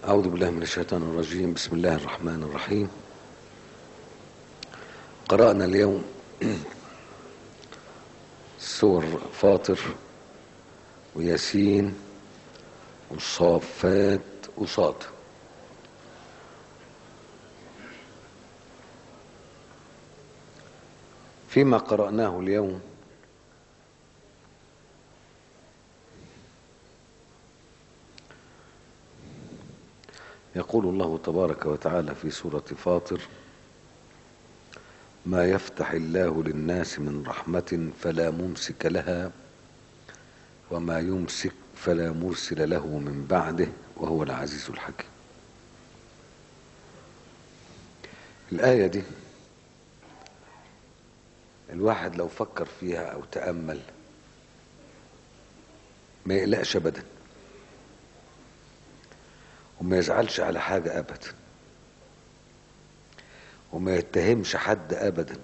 أعوذ بالله من الشيطان الرجيم بسم الله الرحمن الرحيم قرأنا اليوم سور فاطر وياسين والصافات وصاد فيما قرأناه اليوم يقول الله تبارك وتعالى في سورة فاطر ما يفتح الله للناس من رحمة فلا ممسك لها وما يمسك فلا مرسل له من بعده وهو العزيز الحكيم الآية دي الواحد لو فكر فيها أو تأمل ما يقلقش أبدا وما يزعلش على حاجة أبدا وما يتهمش حد أبدا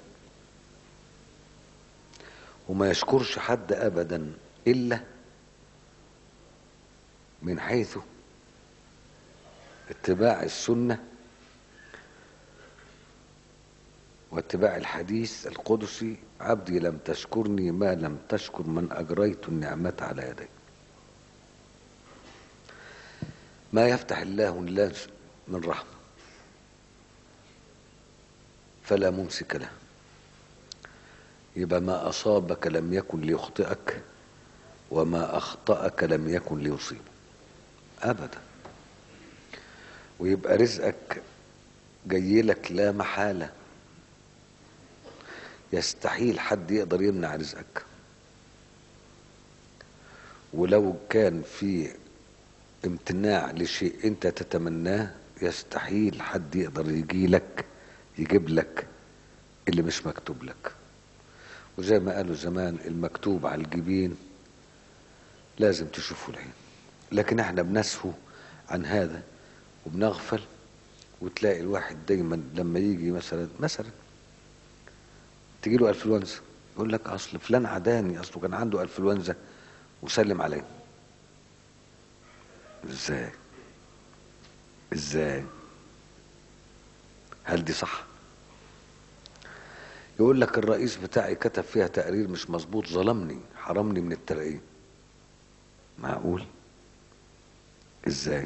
وما يشكرش حد أبدا إلا من حيث اتباع السنة واتباع الحديث القدسي عبدي لم تشكرني ما لم تشكر من أجريت النعمة على يدي ما يفتح الله للناس من رحمة فلا ممسك له يبقى ما أصابك لم يكن ليخطئك وما أخطأك لم يكن ليصيبك أبدا ويبقى رزقك جاي لك لا محالة يستحيل حد يقدر يمنع رزقك ولو كان في امتناع لشيء انت تتمناه يستحيل حد يقدر يجي لك يجيب لك اللي مش مكتوب لك وزي ما قالوا زمان المكتوب على الجبين لازم تشوفه العين لكن احنا بنسهو عن هذا وبنغفل وتلاقي الواحد دايما لما يجي مثلا مثلا تجي له انفلونزا يقول لك اصل فلان عداني اصله كان عنده انفلونزا وسلم عليه ازاي ازاي هل دي صح يقول لك الرئيس بتاعي كتب فيها تقرير مش مظبوط ظلمني حرمني من الترقية معقول ازاي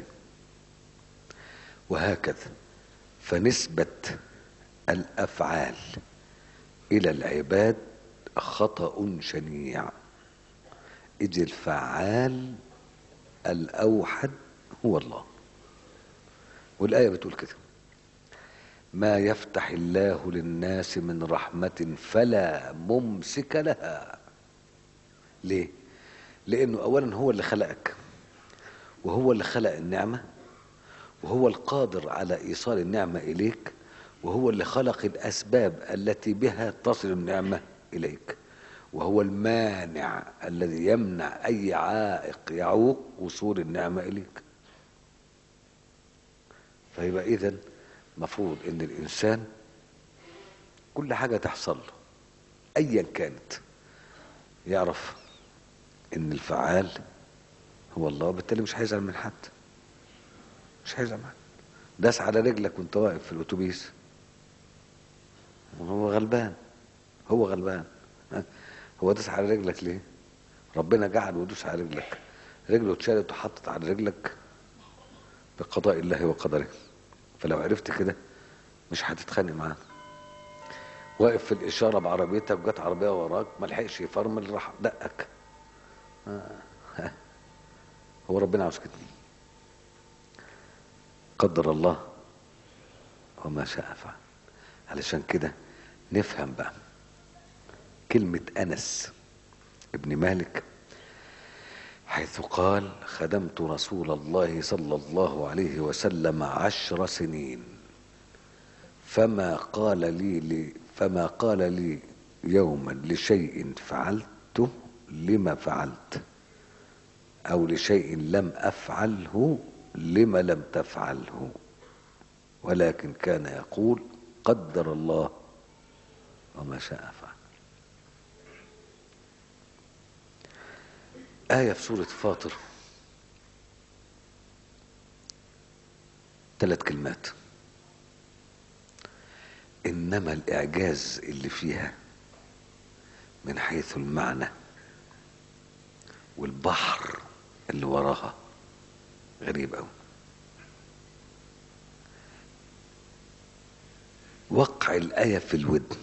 وهكذا فنسبة الافعال الى العباد خطأ شنيع اذ الفعال الأوحد هو الله والآية بتقول كده ما يفتح الله للناس من رحمة فلا ممسك لها ليه؟ لأنه أولا هو اللي خلقك وهو اللي خلق النعمة وهو القادر على إيصال النعمة إليك وهو اللي خلق الأسباب التي بها تصل النعمة إليك وهو المانع الذي يمنع اي عائق يعوق وصول النعمه اليك فيبقى اذا مفروض ان الانسان كل حاجه تحصل له ايا كانت يعرف ان الفعال هو الله وبالتالي مش هيزعل من حد مش هيزعل من حد داس على رجلك وانت واقف في الاتوبيس هو غلبان هو غلبان هو داس على رجلك ليه ربنا جعل ودوس على رجلك رجله اتشالت وحطت على رجلك بقضاء الله وقدره فلو عرفت كده مش هتتخانق معاه واقف في الاشاره بعربيتك وجت عربيه وراك ما لحقش يفرمل راح دقك هو ربنا عاوز كده قدر الله وما شاء فعل علشان كده نفهم بقى كلمة أنس ابن مالك حيث قال خدمت رسول الله صلى الله عليه وسلم عشر سنين فما قال لي, لي فما قال لي يوما لشيء فعلته لما فعلت أو لشيء لم أفعله لما لم تفعله ولكن كان يقول قدر الله وما شاء فعل آية في سورة فاطر ثلاث كلمات انما الاعجاز اللي فيها من حيث المعنى والبحر اللي وراها غريب قوي وقع الآية في الودن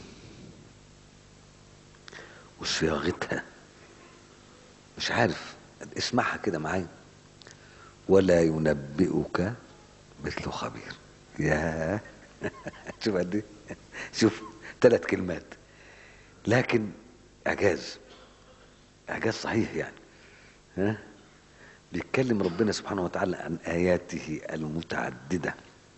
وصياغتها مش عارف اسمعها كده معايا ولا ينبئك مثل خبير يا شوف قد ايه شوف ثلاث كلمات لكن اعجاز اعجاز صحيح يعني ها بيتكلم ربنا سبحانه وتعالى عن اياته المتعدده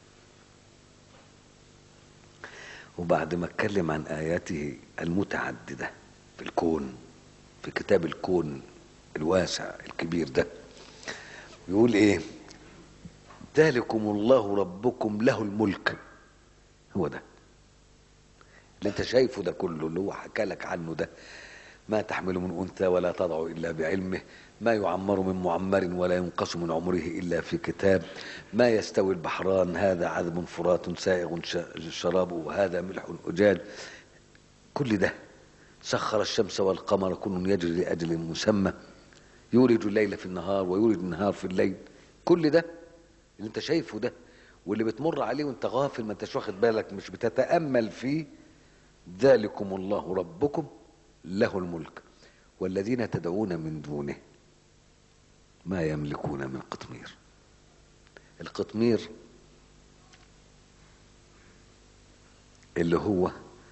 وبعد ما اتكلم عن اياته المتعدده في الكون في كتاب الكون الواسع الكبير ده يقول ايه ذلكم الله ربكم له الملك هو ده اللي انت شايفه ده كله اللي هو حكى لك عنه ده ما تحمل من انثى ولا تضع الا بعلمه ما يعمر من معمر ولا ينقص من عمره الا في كتاب ما يستوي البحران هذا عذب فرات سائغ شرابه وهذا ملح اجاج كل ده سخر الشمس والقمر كل يجري لاجل مسمى يولج الليل في النهار ويولج النهار في الليل كل ده اللي انت شايفه ده واللي بتمر عليه وانت غافل ما انتش واخد بالك مش بتتامل فيه ذلكم الله ربكم له الملك والذين تدعون من دونه ما يملكون من قطمير القطمير اللي هو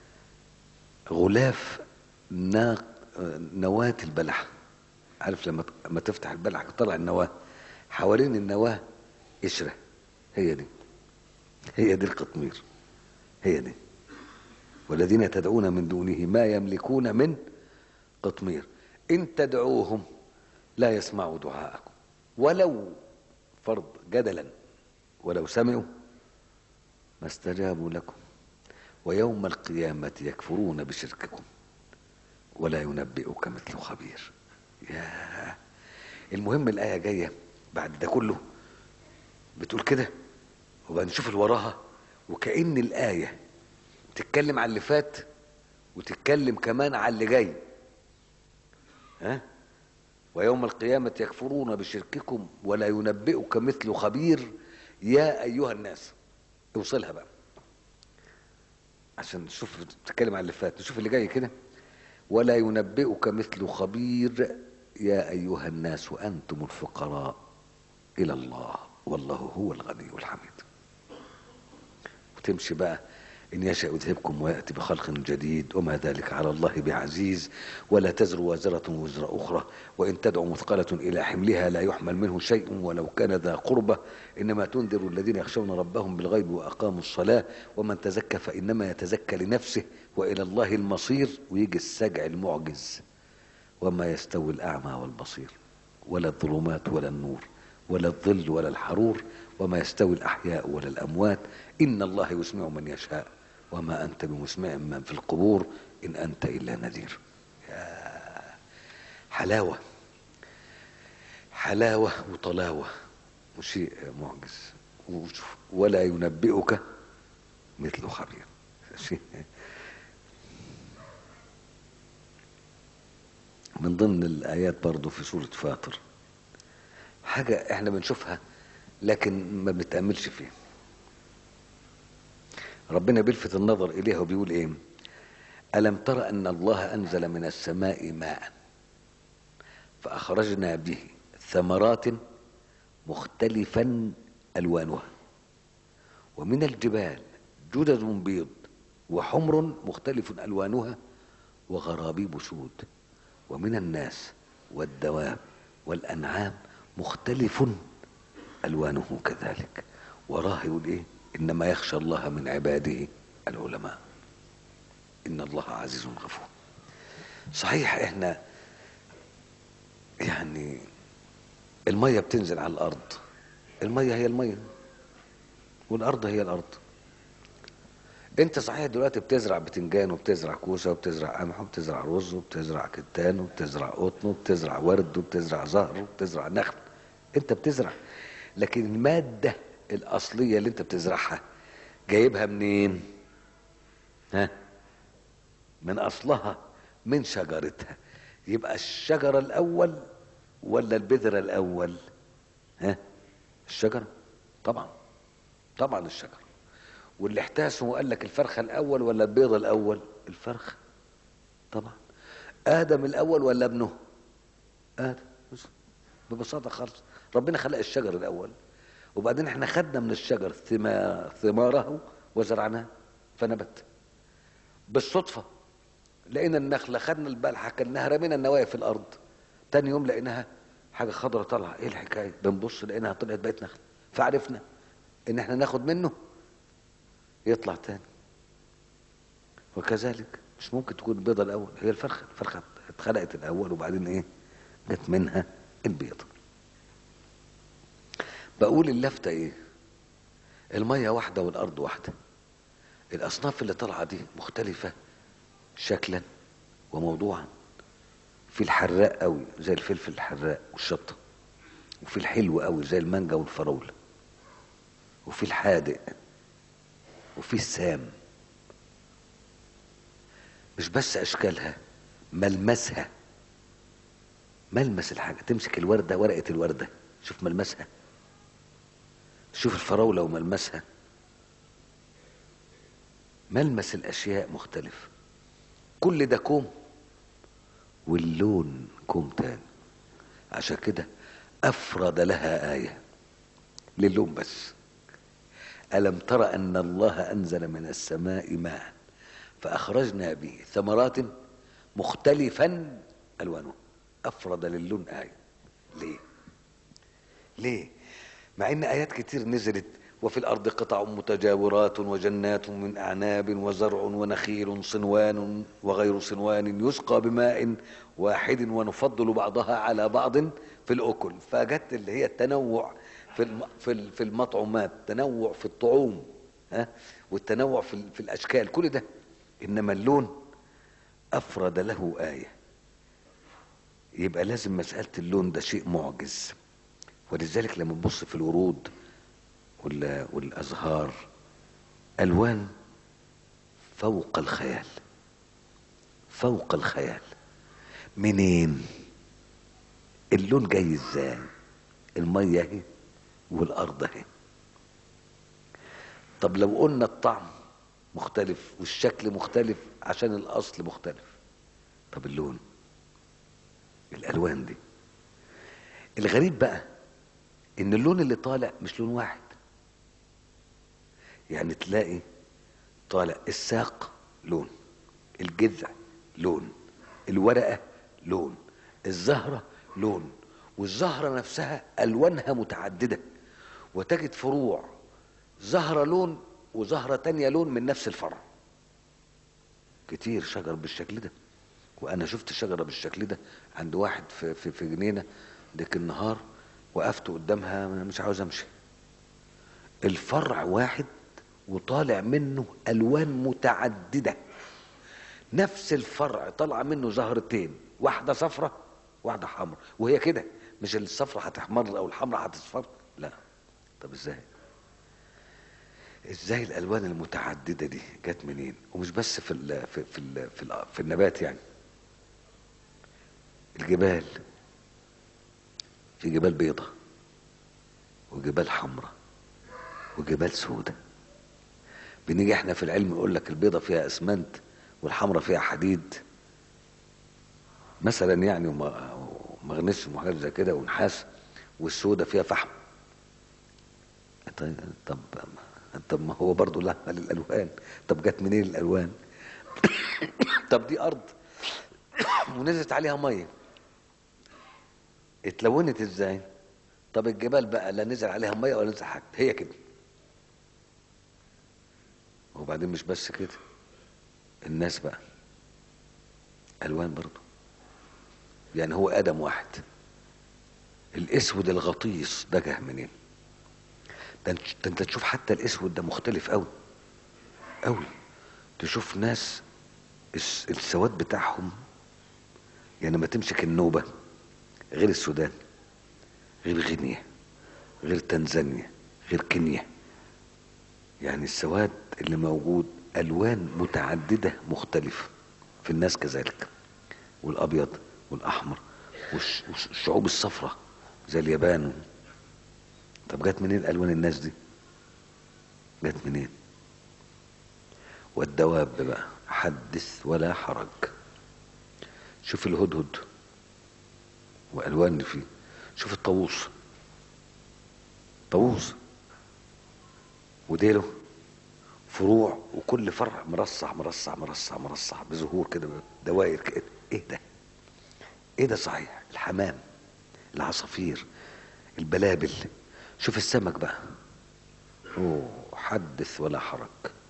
غلاف ناق نواة البلح عارف لما لما تفتح البلح تطلع النواة حوالين النواة قشرة هي دي هي دي القطمير هي دي والذين تدعون من دونه ما يملكون من قطمير إن تدعوهم لا يسمعوا دعاءكم ولو فرض جدلا ولو سمعوا ما استجابوا لكم ويوم القيامة يكفرون بشرككم ولا ينبئك مثل خبير يا المهم الآية جاية بعد ده كله بتقول كده وبقى نشوف اللي وراها وكأن الآية تتكلم على اللي فات وتتكلم كمان على اللي جاي ها ويوم القيامة يكفرون بشرككم ولا ينبئك مثل خبير يا أيها الناس اوصلها بقى عشان نشوف تتكلم على اللي فات نشوف اللي جاي كده ولا ينبئك مثل خبير يا أيها الناس أنتم الفقراء إلى الله والله هو الغني الحميد وتمشي بقى إن يشأ يذهبكم ويأتي بخلق جديد وما ذلك على الله بعزيز ولا تزر وازرة وزر أخرى وإن تدعو مثقلة إلى حملها لا يحمل منه شيء ولو كان ذا قربة إنما تنذر الذين يخشون ربهم بالغيب وأقاموا الصلاة ومن تزكى فإنما يتزكى لنفسه وإلى الله المصير ويجي السجع المعجز وما يستوي الأعمى والبصير ولا الظلمات ولا النور ولا الظل ولا الحرور وما يستوي الأحياء ولا الأموات إن الله يسمع من يشاء وما أنت بمسمع من في القبور إن أنت إلا نذير يا حلاوة حلاوة وطلاوة وشيء معجز ولا ينبئك مثل خبير شيء من ضمن الآيات برضو في سورة فاطر حاجة احنا بنشوفها لكن ما بنتأملش فيها ربنا بيلفت النظر إليها وبيقول إيه ألم تر أن الله أنزل من السماء ماء فأخرجنا به ثمرات مختلفا ألوانها ومن الجبال جدد بيض وحمر مختلف ألوانها وغرابيب سود ومن الناس والدواب والأنعام مختلف ألوانه كذلك وراه يقول إيه إنما يخشى الله من عباده العلماء إن الله عزيز غفور صحيح إحنا يعني المية بتنزل على الأرض المية هي المية والأرض هي الأرض انت صحيح دلوقتي بتزرع بتنجان وبتزرع كوسه وبتزرع قمح وبتزرع رز وبتزرع كتان وبتزرع قطن وبتزرع ورد وبتزرع زهر وبتزرع نخل انت بتزرع لكن الماده الاصليه اللي انت بتزرعها جايبها منين ها من اصلها من شجرتها يبقى الشجره الاول ولا البذره الاول ها الشجره طبعا طبعا الشجره واللي احتاسه وقال لك الفرخه الاول ولا البيضه الاول الفرخه طبعا ادم الاول ولا ابنه ادم بس ببساطه خالص ربنا خلق الشجر الاول وبعدين احنا خدنا من الشجر ثمار ثماره وزرعناه فنبت بالصدفه لقينا النخله خدنا البلحه كلناها رمينا النوايا في الارض تاني يوم لقيناها حاجه خضراء طالعه ايه الحكايه بنبص لقيناها طلعت بقت نخله فعرفنا ان احنا ناخد منه يطلع تاني وكذلك مش ممكن تكون البيضه الاول هي الفرخه الفرخه اتخلقت الاول وبعدين ايه جت منها البيضه بقول اللفته ايه الميه واحده والارض واحده الاصناف اللي طالعه دي مختلفه شكلا وموضوعا في الحراق قوي زي الفلفل الحراق والشطه وفي الحلو قوي زي المانجا والفراوله وفي الحادق وفي السام مش بس اشكالها ملمسها ملمس الحاجه تمسك الورده ورقه الورده شوف ملمسها شوف الفراوله وملمسها ملمس الاشياء مختلف كل ده كوم واللون كوم تاني عشان كده افرد لها ايه للون بس الم تر ان الله انزل من السماء ماء فاخرجنا به ثمرات مختلفا الوانه افرد للون ايه ليه ليه مع ان ايات كتير نزلت وفي الارض قطع متجاورات وجنات من اعناب وزرع ونخيل صنوان وغير صنوان يسقى بماء واحد ونفضل بعضها على بعض في الاكل فجت اللي هي التنوع في الم- في ال- في المطعومات تنوع في الطعوم ها والتنوع في ال- في الاشكال كل ده انما اللون افرد له ايه يبقى لازم مساله اللون ده شيء معجز ولذلك لما نبص في الورود وال- والازهار الوان فوق الخيال فوق الخيال منين اللون جاي ازاي الميه اهي والارض اهي طب لو قلنا الطعم مختلف والشكل مختلف عشان الاصل مختلف طب اللون الالوان دي الغريب بقى ان اللون اللي طالع مش لون واحد يعني تلاقي طالع الساق لون الجذع لون الورقه لون الزهره لون والزهره نفسها الوانها متعدده وتجد فروع زهره لون وزهره تانية لون من نفس الفرع كتير شجر بالشكل ده وانا شفت شجره بالشكل ده عند واحد في في, في جنينه ديك النهار وقفت قدامها أنا مش عاوز امشي الفرع واحد وطالع منه الوان متعدده نفس الفرع طالعه منه زهرتين واحده صفرة واحده حمراء وهي كده مش الصفرة هتحمر او الحمراء هتصفر لا طب ازاي ازاي الالوان المتعدده دي جت منين ومش بس في ال في في ال في, ال في النبات يعني الجبال في جبال بيضة وجبال حمراء وجبال سودة بنيجي احنا في العلم يقول لك البيضة فيها اسمنت والحمراء فيها حديد مثلا يعني وما- ومغنيسيوم وحاجات زي كده ونحاس والسودة فيها فحم طيب طب طب ما هو برضه لها الالوان طب جت منين الالوان طب دي ارض ونزلت عليها ميه اتلونت ازاي طب الجبال بقى لا نزل عليها ميه ولا نزل حاجه هي كده وبعدين مش بس كده الناس بقى الوان برضه يعني هو ادم واحد الاسود الغطيس ده جه منين ده انت ده انت تشوف حتى الاسود ده مختلف قوي قوي تشوف ناس الس- السواد بتاعهم يعني ما تمسك النوبة غير السودان غير غينيا غير تنزانيا غير كينيا يعني السواد اللي موجود الوان متعدده مختلفه في الناس كذلك والابيض والاحمر والش- والشعوب الصفراء زي اليابان طب جت منين الوان الناس دي جت منين والدواب بقى حدث ولا حرج شوف الهدهد والوان اللي فيه شوف الطاووس طاووس وديله فروع وكل فرع مرصع مرصع مرصع مرصع بزهور كده دوائر كده ايه ده ايه ده صحيح الحمام العصافير البلابل شوف السمك بقى اوه حدث ولا حرج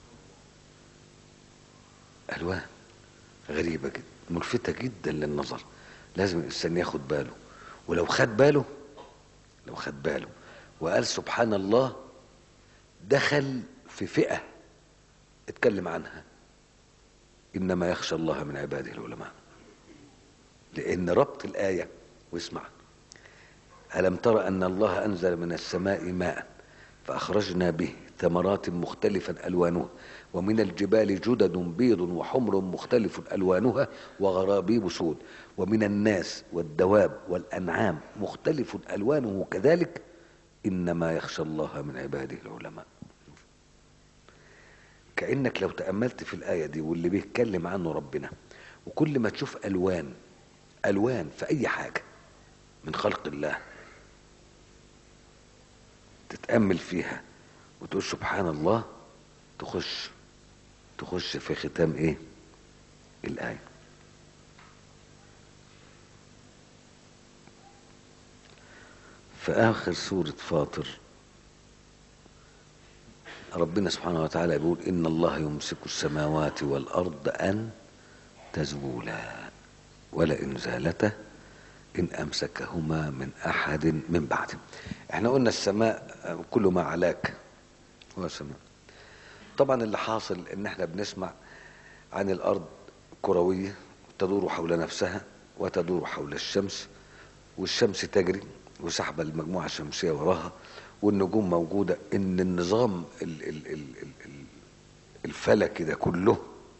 الوان غريبه جدا ملفته جدا للنظر لازم الانسان ياخد باله ولو خد باله لو خد باله وقال سبحان الله دخل في فئه اتكلم عنها انما يخشى الله من عباده العلماء لان ربط الايه واسمع الم تر ان الله انزل من السماء ماء فاخرجنا به ثمرات مختلفا الوانها ومن الجبال جدد بيض وحمر مختلف الوانها وغرابيب سود ومن الناس والدواب والانعام مختلف الوانه كذلك انما يخشى الله من عباده العلماء كانك لو تاملت في الايه دي واللي بيتكلم عنه ربنا وكل ما تشوف الوان الوان في اي حاجه من خلق الله تتامل فيها وتقول سبحان الله تخش تخش في ختام ايه الايه في اخر سوره فاطر ربنا سبحانه وتعالى بيقول ان الله يمسك السماوات والارض ان تزولا ولئن زالتا ان امسكهما من احد من بعده احنا قلنا السماء كل ما علاك هو السماء طبعا اللي حاصل ان احنا بنسمع عن الارض كرويه تدور حول نفسها وتدور حول الشمس والشمس تجري وسحبه المجموعه الشمسيه وراها والنجوم موجوده ان النظام ال- ال- ال- ال- ال- الفلكي ده كله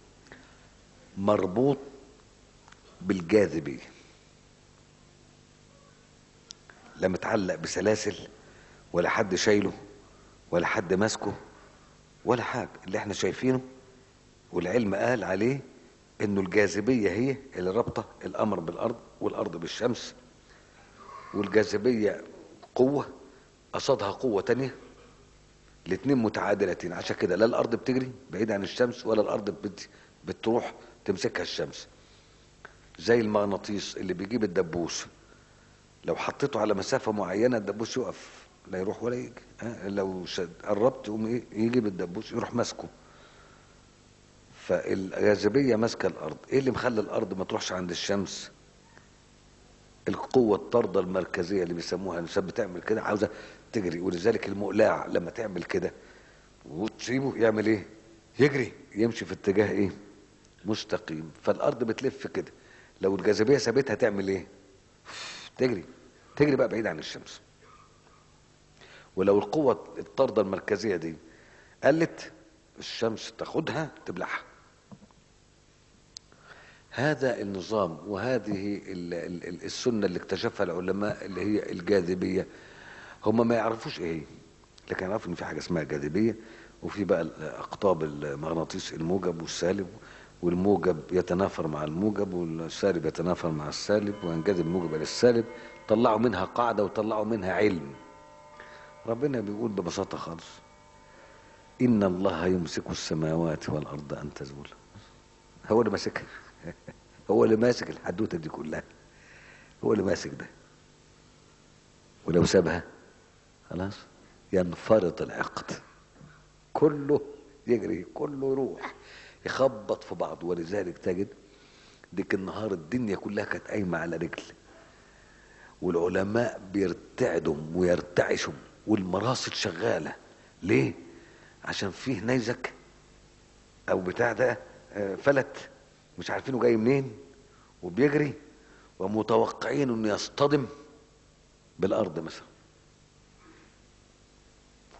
مربوط بالجاذبيه لا متعلق بسلاسل ولا حد شايله ولا حد ماسكه ولا حاجه اللي احنا شايفينه والعلم قال عليه انه الجاذبيه هي اللي رابطه القمر بالارض والارض بالشمس والجاذبيه قوه قصادها قوه تانية الاتنين متعادلتين عشان كده لا الارض بتجري بعيد عن الشمس ولا الارض بت- بتروح تمسكها الشمس زي المغناطيس اللي بيجيب الدبوس لو حطيته على مسافه معينه الدبوس يقف لا يروح ولا يجي ها؟ لو شد قربت يقوم ايه يجي بالدبوس يروح ماسكه فالجاذبيه ماسكه الارض ايه اللي مخلي الارض ما تروحش عند الشمس القوه الطارده المركزيه اللي بيسموها الانسان بتعمل كده عاوزه تجري ولذلك المقلاع لما تعمل كده وتسيبه يعمل ايه يجري يمشي في اتجاه ايه مستقيم فالارض بتلف كده لو الجاذبيه سابتها تعمل ايه تجري تجري بقى بعيد عن الشمس ولو القوة الطاردة المركزية دي قلت الشمس تاخدها تبلعها هذا النظام وهذه ال- ال- ال- السنة اللي اكتشفها العلماء اللي هي الجاذبية هم ما يعرفوش ايه هي لكن يعرفوا ان في حاجة اسمها جاذبية وفي بقى اقطاب المغناطيس الموجب والسالب والموجب يتنافر مع الموجب والسالب يتنافر مع السالب وينجذب الموجب الى السالب طلعوا منها قاعدة وطلعوا منها علم ربنا بيقول ببساطة خالص إن الله يمسك السماوات والأرض أن تزول هو اللي ماسكها هو اللي ماسك الحدوتة دي كلها هو اللي ماسك ده ولو سابها خلاص ينفرط العقد كله يجري كله يروح يخبط في بعض ولذلك تجد ديك النهار الدنيا كلها كانت قايمة على رجل والعلماء بيرتعدوا ويرتعشوا والمراصد شغالة ليه؟ عشان فيه نيزك او بتاع ده آه، فلت مش عارفينه جاي منين وبيجري ومتوقعين انه يصطدم بالارض مثلا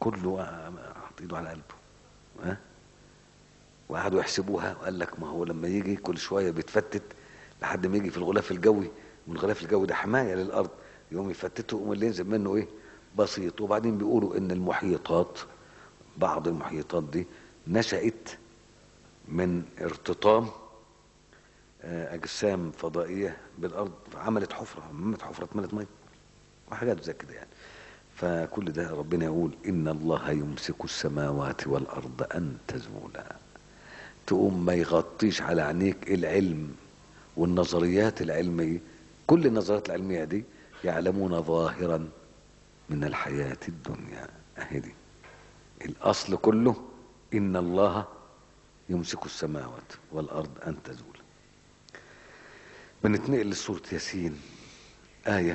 كله حط ايده على قلبه ها وقعدوا يحسبوها وقال لك ما هو لما يجي كل شويه بيتفتت لحد ما يجي في الغلاف الجوي والغلاف الجوي ده حمايه للارض يقوم يفتته يقوم اللي ينزل منه ايه بسيط وبعدين بيقولوا ان المحيطات بعض المحيطات دي نشأت من ارتطام آه، اجسام فضائيه بالارض عملت حفره عملت حفره اتملت ميه وحاجات زي كده يعني فكل ده ربنا يقول ان الله يمسك السماوات والارض ان تزولا تقوم ما يغطيش على عينيك العلم والنظريات العلميه كل النظريات العلميه دي يعلمون ظاهرا من الحياه الدنيا اهي دي الاصل كله ان الله يمسك السماوات والارض ان تزولا بنتنقل لسوره ياسين ايه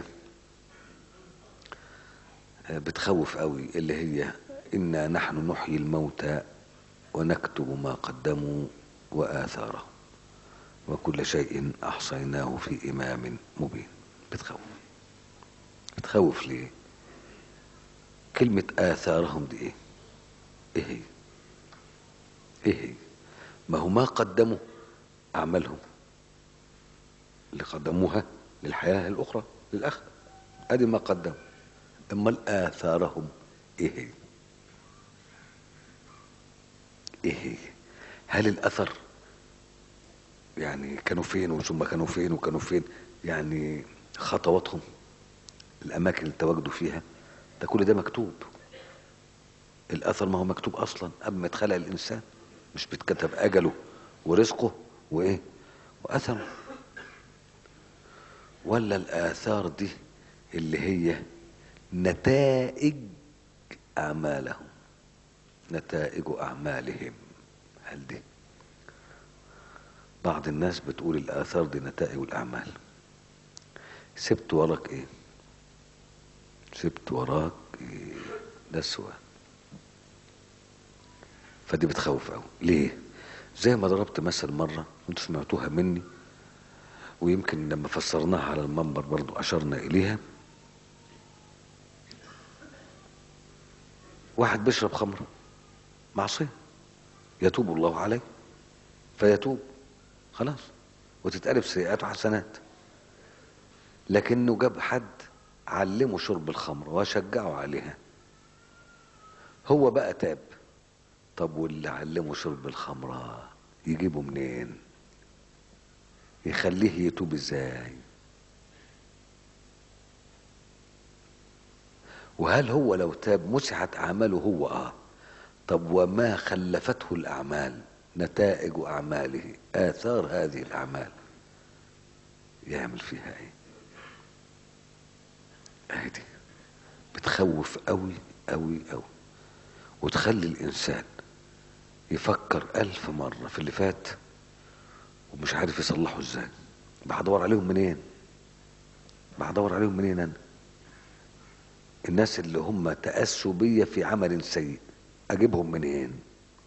بتخوف قوي اللي هي إنا نحن نحيي الموتى ونكتب ما قدموا وآثاره وكل شيء أحصيناه في إمام مبين بتخوف بتخوف ليه كلمة آثارهم دي إيه إيه هي إيه هي ما هو ما قدموا أعمالهم اللي قدموها للحياة الأخرى للآخرة أدي ما قدموا امال اثارهم ايه هي ايه هي هل الاثر يعني كانوا فين وثم كانوا فين وكانوا فين يعني خطواتهم الاماكن اللي تواجدوا فيها ده كل ده مكتوب الاثر ما هو مكتوب اصلا قبل ما يتخلق الانسان مش بيتكتب اجله ورزقه وايه واثره ولا الاثار دي اللي هي نتائج أعمالهم نتائج أعمالهم هل دي بعض الناس بتقول الآثار دي نتائج الأعمال سبت وراك إيه سبت وراك إيه ده السؤال فدي بتخوف أوي ليه زي ما ضربت مثل مرة انتوا سمعتوها مني ويمكن لما فسرناها على المنبر برضو أشرنا إليها واحد بيشرب خمر معصية يتوب الله عليه فيتوب خلاص وتتقلب سيئاته حسنات لكنه جاب حد علمه شرب الخمر وشجعه عليها هو بقى تاب طب واللي علمه شرب الخمر يجيبه منين يخليه يتوب ازاي وهل هو لو تاب مسحت اعماله هو اه طب وما خلفته الاعمال نتائج اعماله اثار هذه الاعمال يعمل فيها ايه اهدي بتخوف قوي قوي قوي وتخلي الانسان يفكر الف مرة في اللي فات ومش عارف يصلحه ازاي بدور عليهم منين بدور عليهم منين انا الناس اللي هم تأسوا بيا في عمل سيء اجيبهم منين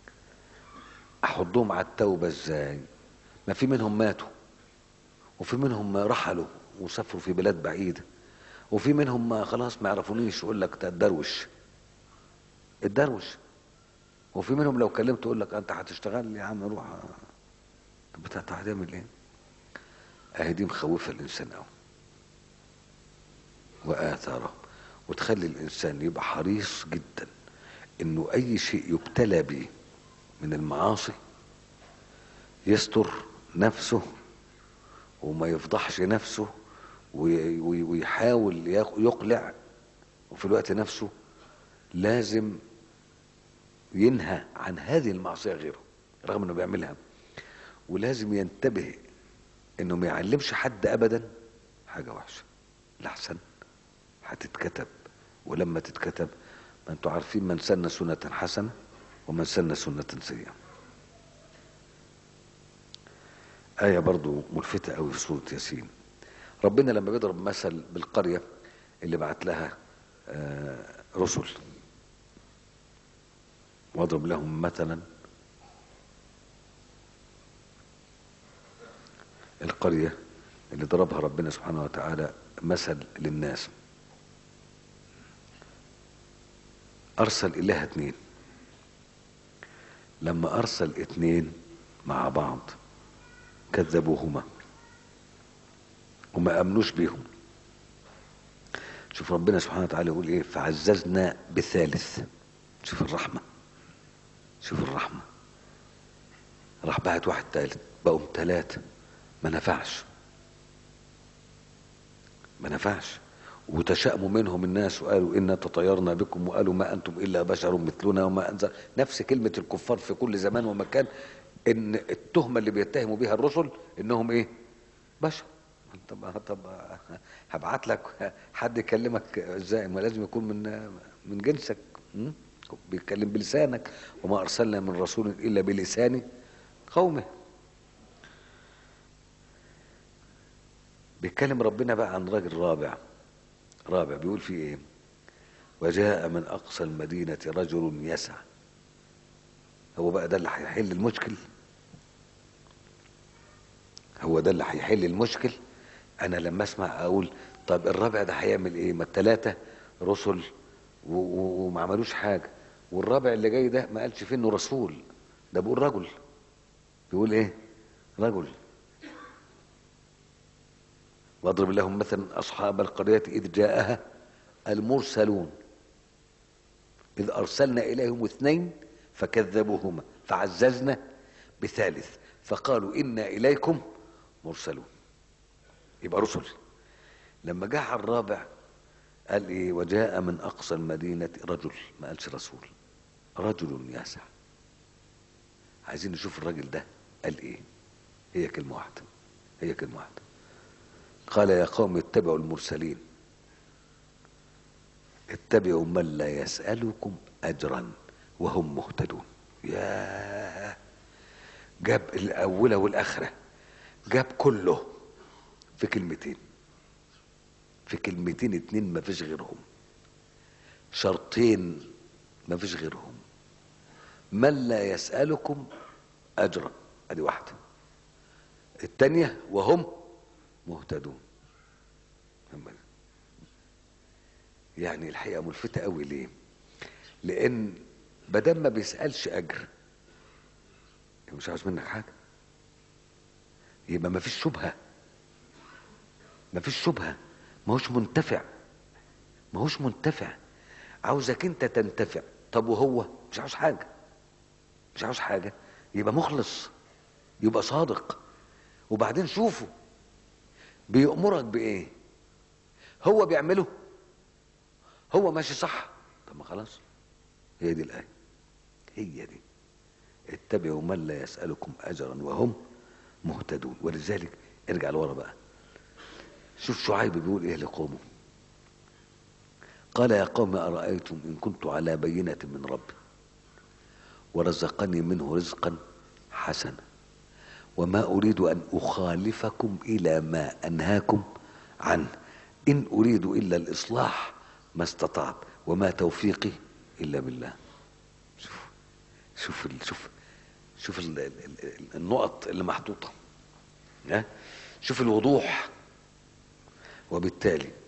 احضهم على التوبة ازاي ما في منهم ماتوا وفي منهم رحلوا وسافروا في بلاد بعيدة وفي منهم ما خلاص ما يعرفونيش يقول لك ده الدروش الدروش وفي منهم لو كلمته يقول لك انت هتشتغل يا عم روح طب انت هتعمل ايه اهي دي مخوفه الانسان قوي واثاره وتخلي الانسان يبقى حريص جدا انه اي شيء يبتلى به من المعاصي يستر نفسه وما يفضحش نفسه ويحاول يقلع وفي الوقت نفسه لازم ينهى عن هذه المعصية غيره رغم انه بيعملها ولازم ينتبه انه ما يعلمش حد ابدا حاجة وحشة لحسن هتتكتب ولما تتكتب ما انتوا عارفين من سن سنة حسنة ومن سن سنة سيئة آية برضو ملفتة قوي في سورة ياسين ربنا لما بيضرب مثل بالقرية اللي بعت لها رسل واضرب لهم مثلا القرية اللي ضربها ربنا سبحانه وتعالى مثل للناس ارسل اله اتنين لما ارسل اتنين مع بعض كذبوهما وما امنوش بيهم شوف ربنا سبحانه وتعالى يقول ايه فعززنا بثالث شوف الرحمة شوف الرحمة راح بعت واحد تالت بقوا ثلاثة ما نفعش ما نفعش وتشأموا منهم الناس وقالوا إنا تطيرنا بكم وقالوا ما أنتم إلا بشر مثلنا وما أنزل نفس كلمة الكفار في كل زمان ومكان إن التهمة اللي بيتهموا بها الرسل إنهم إيه بشر طب طب هبعت لك حد يكلمك ازاي ما لازم يكون من من جنسك م? بيتكلم بلسانك وما ارسلنا من رسول الا بلسان قومه بيتكلم ربنا بقى عن راجل رابع رابع بيقول فيه ايه وجاء من اقصى المدينه رجل يسعى هو بقى ده اللي هيحل المشكل هو ده اللي هيحل المشكل انا لما اسمع اقول طب الرابع ده هيعمل ايه ما الثلاثه رسل وما عملوش حاجه والرابع اللي جاي ده ما قالش فيه انه رسول ده بيقول رجل بيقول ايه رجل واضرب لهم مثلا اصحاب القريه اذ جاءها المرسلون اذ ارسلنا اليهم اثنين فكذبوهما فعززنا بثالث فقالوا انا اليكم مرسلون يبقى رسل لما جاء على الرابع قال ايه وجاء من اقصى المدينه رجل ما قالش رسول رجل يسع عايزين نشوف الراجل ده قال ايه هي كلمه واحده هي كلمه واحده قال يا قوم اتبعوا المرسلين اتبعوا من لا يسألكم أجرا وهم مهتدون يا جاب الأولى والآخرة جاب كله في كلمتين في كلمتين اتنين ما فيش غيرهم شرطين ما فيش غيرهم من لا يسألكم أجرا ادي واحدة التانية وهم مهتدون يعني الحقيقة ملفتة قوي ليه لان بدل ما بيسألش اجر مش عاوز منك حاجة يبقى ما فيش شبهة ما فيش شبهة ما هوش منتفع ما هوش منتفع عاوزك انت تنتفع طب وهو مش عاوز حاجة مش عاوز حاجة يبقى مخلص يبقى صادق وبعدين شوفوا بيأمرك بإيه هو بيعمله هو ماشي صح طب ما خلاص هي دي الآية هي دي اتبعوا من لا يسألكم أجرا وهم مهتدون ولذلك ارجع لورا بقى شوف شعيب بيقول ايه لقومه قال يا قوم أرأيتم إن كنت على بينة من ربي ورزقني منه رزقا حسنا وما أريد أن أخالفكم إلى ما أنهاكم عنه إن أريد إلا الإصلاح ما استطعت وما توفيقي إلا بالله شوف شوف ال شوف شوف ال ال ال النقط اللي محطوطة ها شوف الوضوح وبالتالي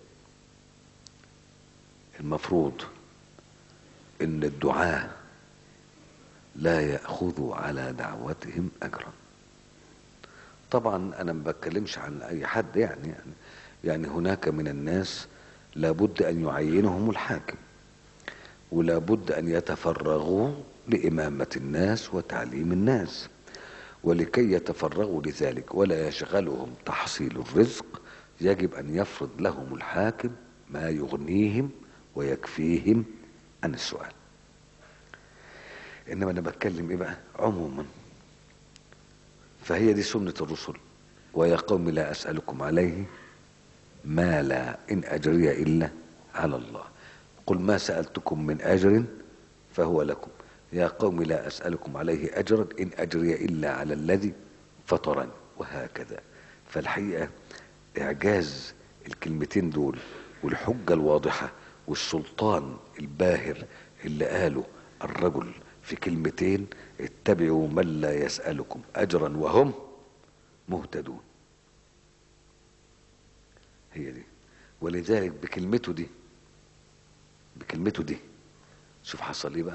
المفروض ان الدعاة لا يأخذوا على دعوتهم اجرا طبعا انا ما بتكلمش عن اي حد يعني يعني يعني هناك من الناس لابد ان يعينهم الحاكم ولابد ان يتفرغوا لامامه الناس وتعليم الناس ولكي يتفرغوا لذلك ولا يشغلهم تحصيل الرزق يجب ان يفرض لهم الحاكم ما يغنيهم ويكفيهم عن السؤال انما انا بتكلم ايه بقى عموما فهي دي سنة الرسل ويا قوم لا أسألكم عليه مالا إن أجري إلا على الله قل ما سألتكم من أجر فهو لكم يا قوم لا أسألكم عليه أجرا إن أجري إلا على الذي فطرني وهكذا فالحقيقة إعجاز الكلمتين دول والحجة الواضحة والسلطان الباهر اللي قاله الرجل في كلمتين اتبعوا من لا يسألكم أجرا وهم مهتدون هي دي ولذلك بكلمته دي بكلمته دي شوف حصل ايه بقى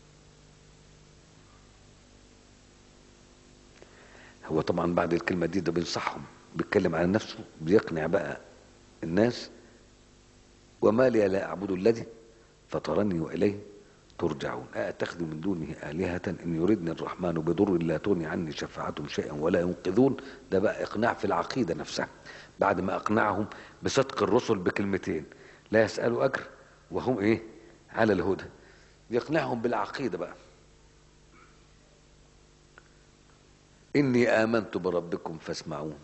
هو طبعا بعد الكلمة دي ده بينصحهم بيتكلم عن نفسه بيقنع بقى الناس وما لي لا أعبد الذي فطرني وإليه ترجعون أأتخذ من دونه آلهة إن يردني الرحمن بضر لا تغني عني شفاعتهم شيئا ولا ينقذون ده بقى إقناع في العقيدة نفسها بعد ما أقنعهم بصدق الرسل بكلمتين لا يسألوا أجر وهم إيه على الهدى يقنعهم بالعقيدة بقى إني آمنت بربكم فاسمعون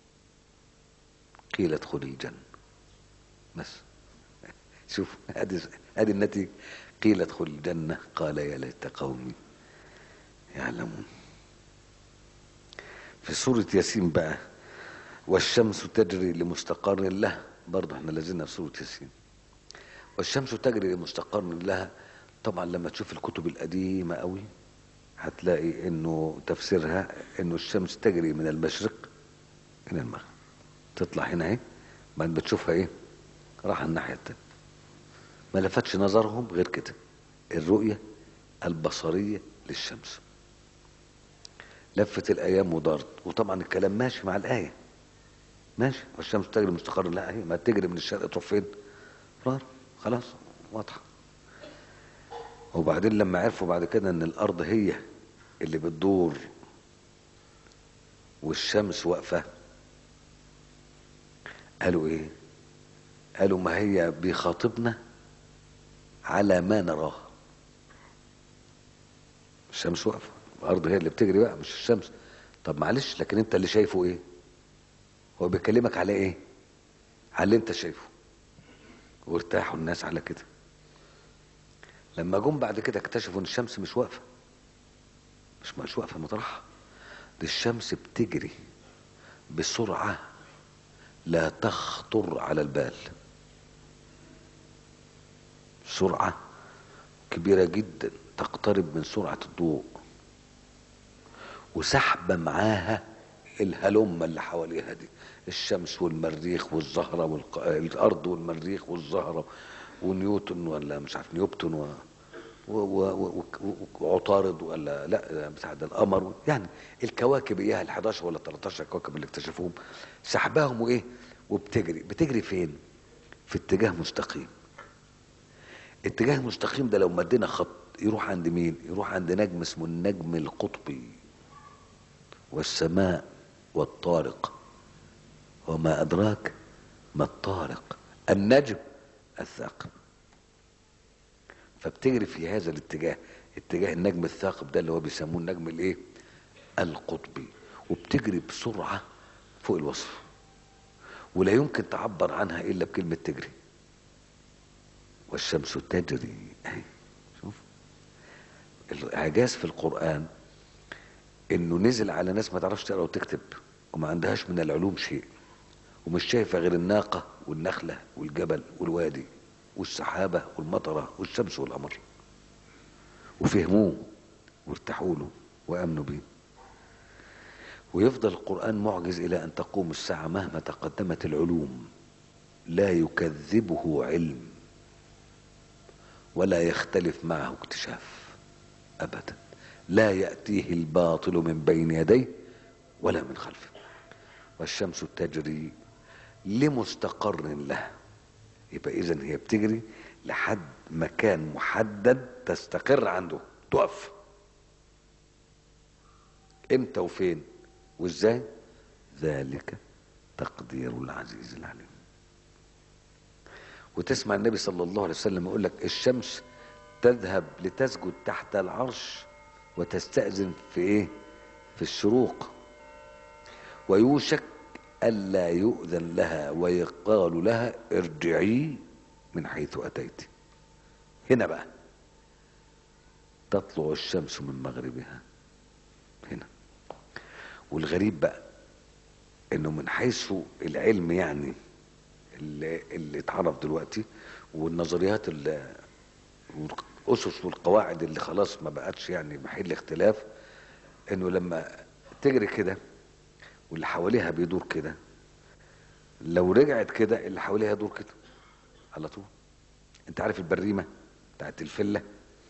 قيل ادخل الجنة بس شوف هذه هذه النتيجة قيل ادخل الجنة قال يا ليت قومي يعلمون في سورة ياسين بقى والشمس تجري لمستقر لها برضه احنا لازلنا في سورة ياسين والشمس تجري لمستقر لها طبعا لما تشوف الكتب القديمة قوي هتلاقي انه تفسيرها انه الشمس تجري من المشرق الى المغرب تطلع هنا اهي بعد بتشوفها ايه راح الناحية التانية ما لفتش نظرهم غير كده الرؤية البصرية للشمس لفت الأيام ودارت وطبعا الكلام ماشي مع الآية ماشي والشمس تجري مستقر لا هي ما تجري من الشرق تروح فين فرار خلاص واضحة وبعدين لما عرفوا بعد كده ان الارض هي اللي بتدور والشمس واقفة قالوا ايه قالوا ما هي بيخاطبنا على ما نراه الشمس واقفة الارض هي اللي بتجري بقى مش الشمس طب معلش لكن انت اللي شايفه ايه هو بيكلمك على ايه على اللي انت شايفه وارتاحوا الناس على كده لما جم بعد كده اكتشفوا ان الشمس مش واقفه مش مش واقفه مطرحها دي الشمس بتجري بسرعه لا تخطر على البال سرعه كبيره جدا تقترب من سرعه الضوء وسحبه معاها الهلمه اللي حواليها دي الشمس والمريخ والزهره والارض والمريخ والزهره ونيوتن ولا مش عارف نيوبتون و... و... و... وعطارد ولا لا بتاع ده القمر يعني الكواكب اياها ال 11 ولا 13 كوكب اللي اكتشفوهم سحباهم وايه وبتجري بتجري فين في اتجاه مستقيم اتجاه مستقيم ده لو مدينا خط يروح عند مين يروح عند نجم اسمه النجم القطبي والسماء والطارق وما ادراك ما الطارق النجم الثاقب فبتجري في هذا الاتجاه اتجاه النجم الثاقب ده اللي هو بيسموه النجم الايه القطبي وبتجري بسرعة فوق الوصف ولا يمكن تعبر عنها الا بكلمة تجري والشمس تجري اهي شوف الاعجاز في القرآن انه نزل على ناس ما تعرفش تقرا وتكتب وما عندهاش من العلوم شيء ومش شايفه غير الناقه والنخله والجبل والوادي والسحابه والمطره والشمس والقمر وفهموه وارتاحوا له وامنوا بيه ويفضل القران معجز الى ان تقوم الساعه مهما تقدمت العلوم لا يكذبه علم ولا يختلف معه اكتشاف ابدا لا ياتيه الباطل من بين يديه ولا من خلفه والشمس تجري لمستقر لها يبقى اذا هي بتجري لحد مكان محدد تستقر عنده تقف امتى وفين وازاي ذلك تقدير العزيز العليم وتسمع النبي صلى الله عليه وسلم يقول لك الشمس تذهب لتسجد تحت العرش وتستأذن في ايه في الشروق ويوشك ألا يؤذن لها ويقال لها ارجعي من حيث أتيت هنا بقى تطلع الشمس من مغربها هنا والغريب بقى انه من حيث العلم يعني اللي, اللي اتعرف دلوقتي والنظريات اللي والاسس والقواعد اللي خلاص ما بقتش يعني محل اختلاف انه لما تجري كده واللي حواليها بيدور كده لو رجعت كده اللي حواليها يدور كده على طول انت عارف البريمه بتاعت الفله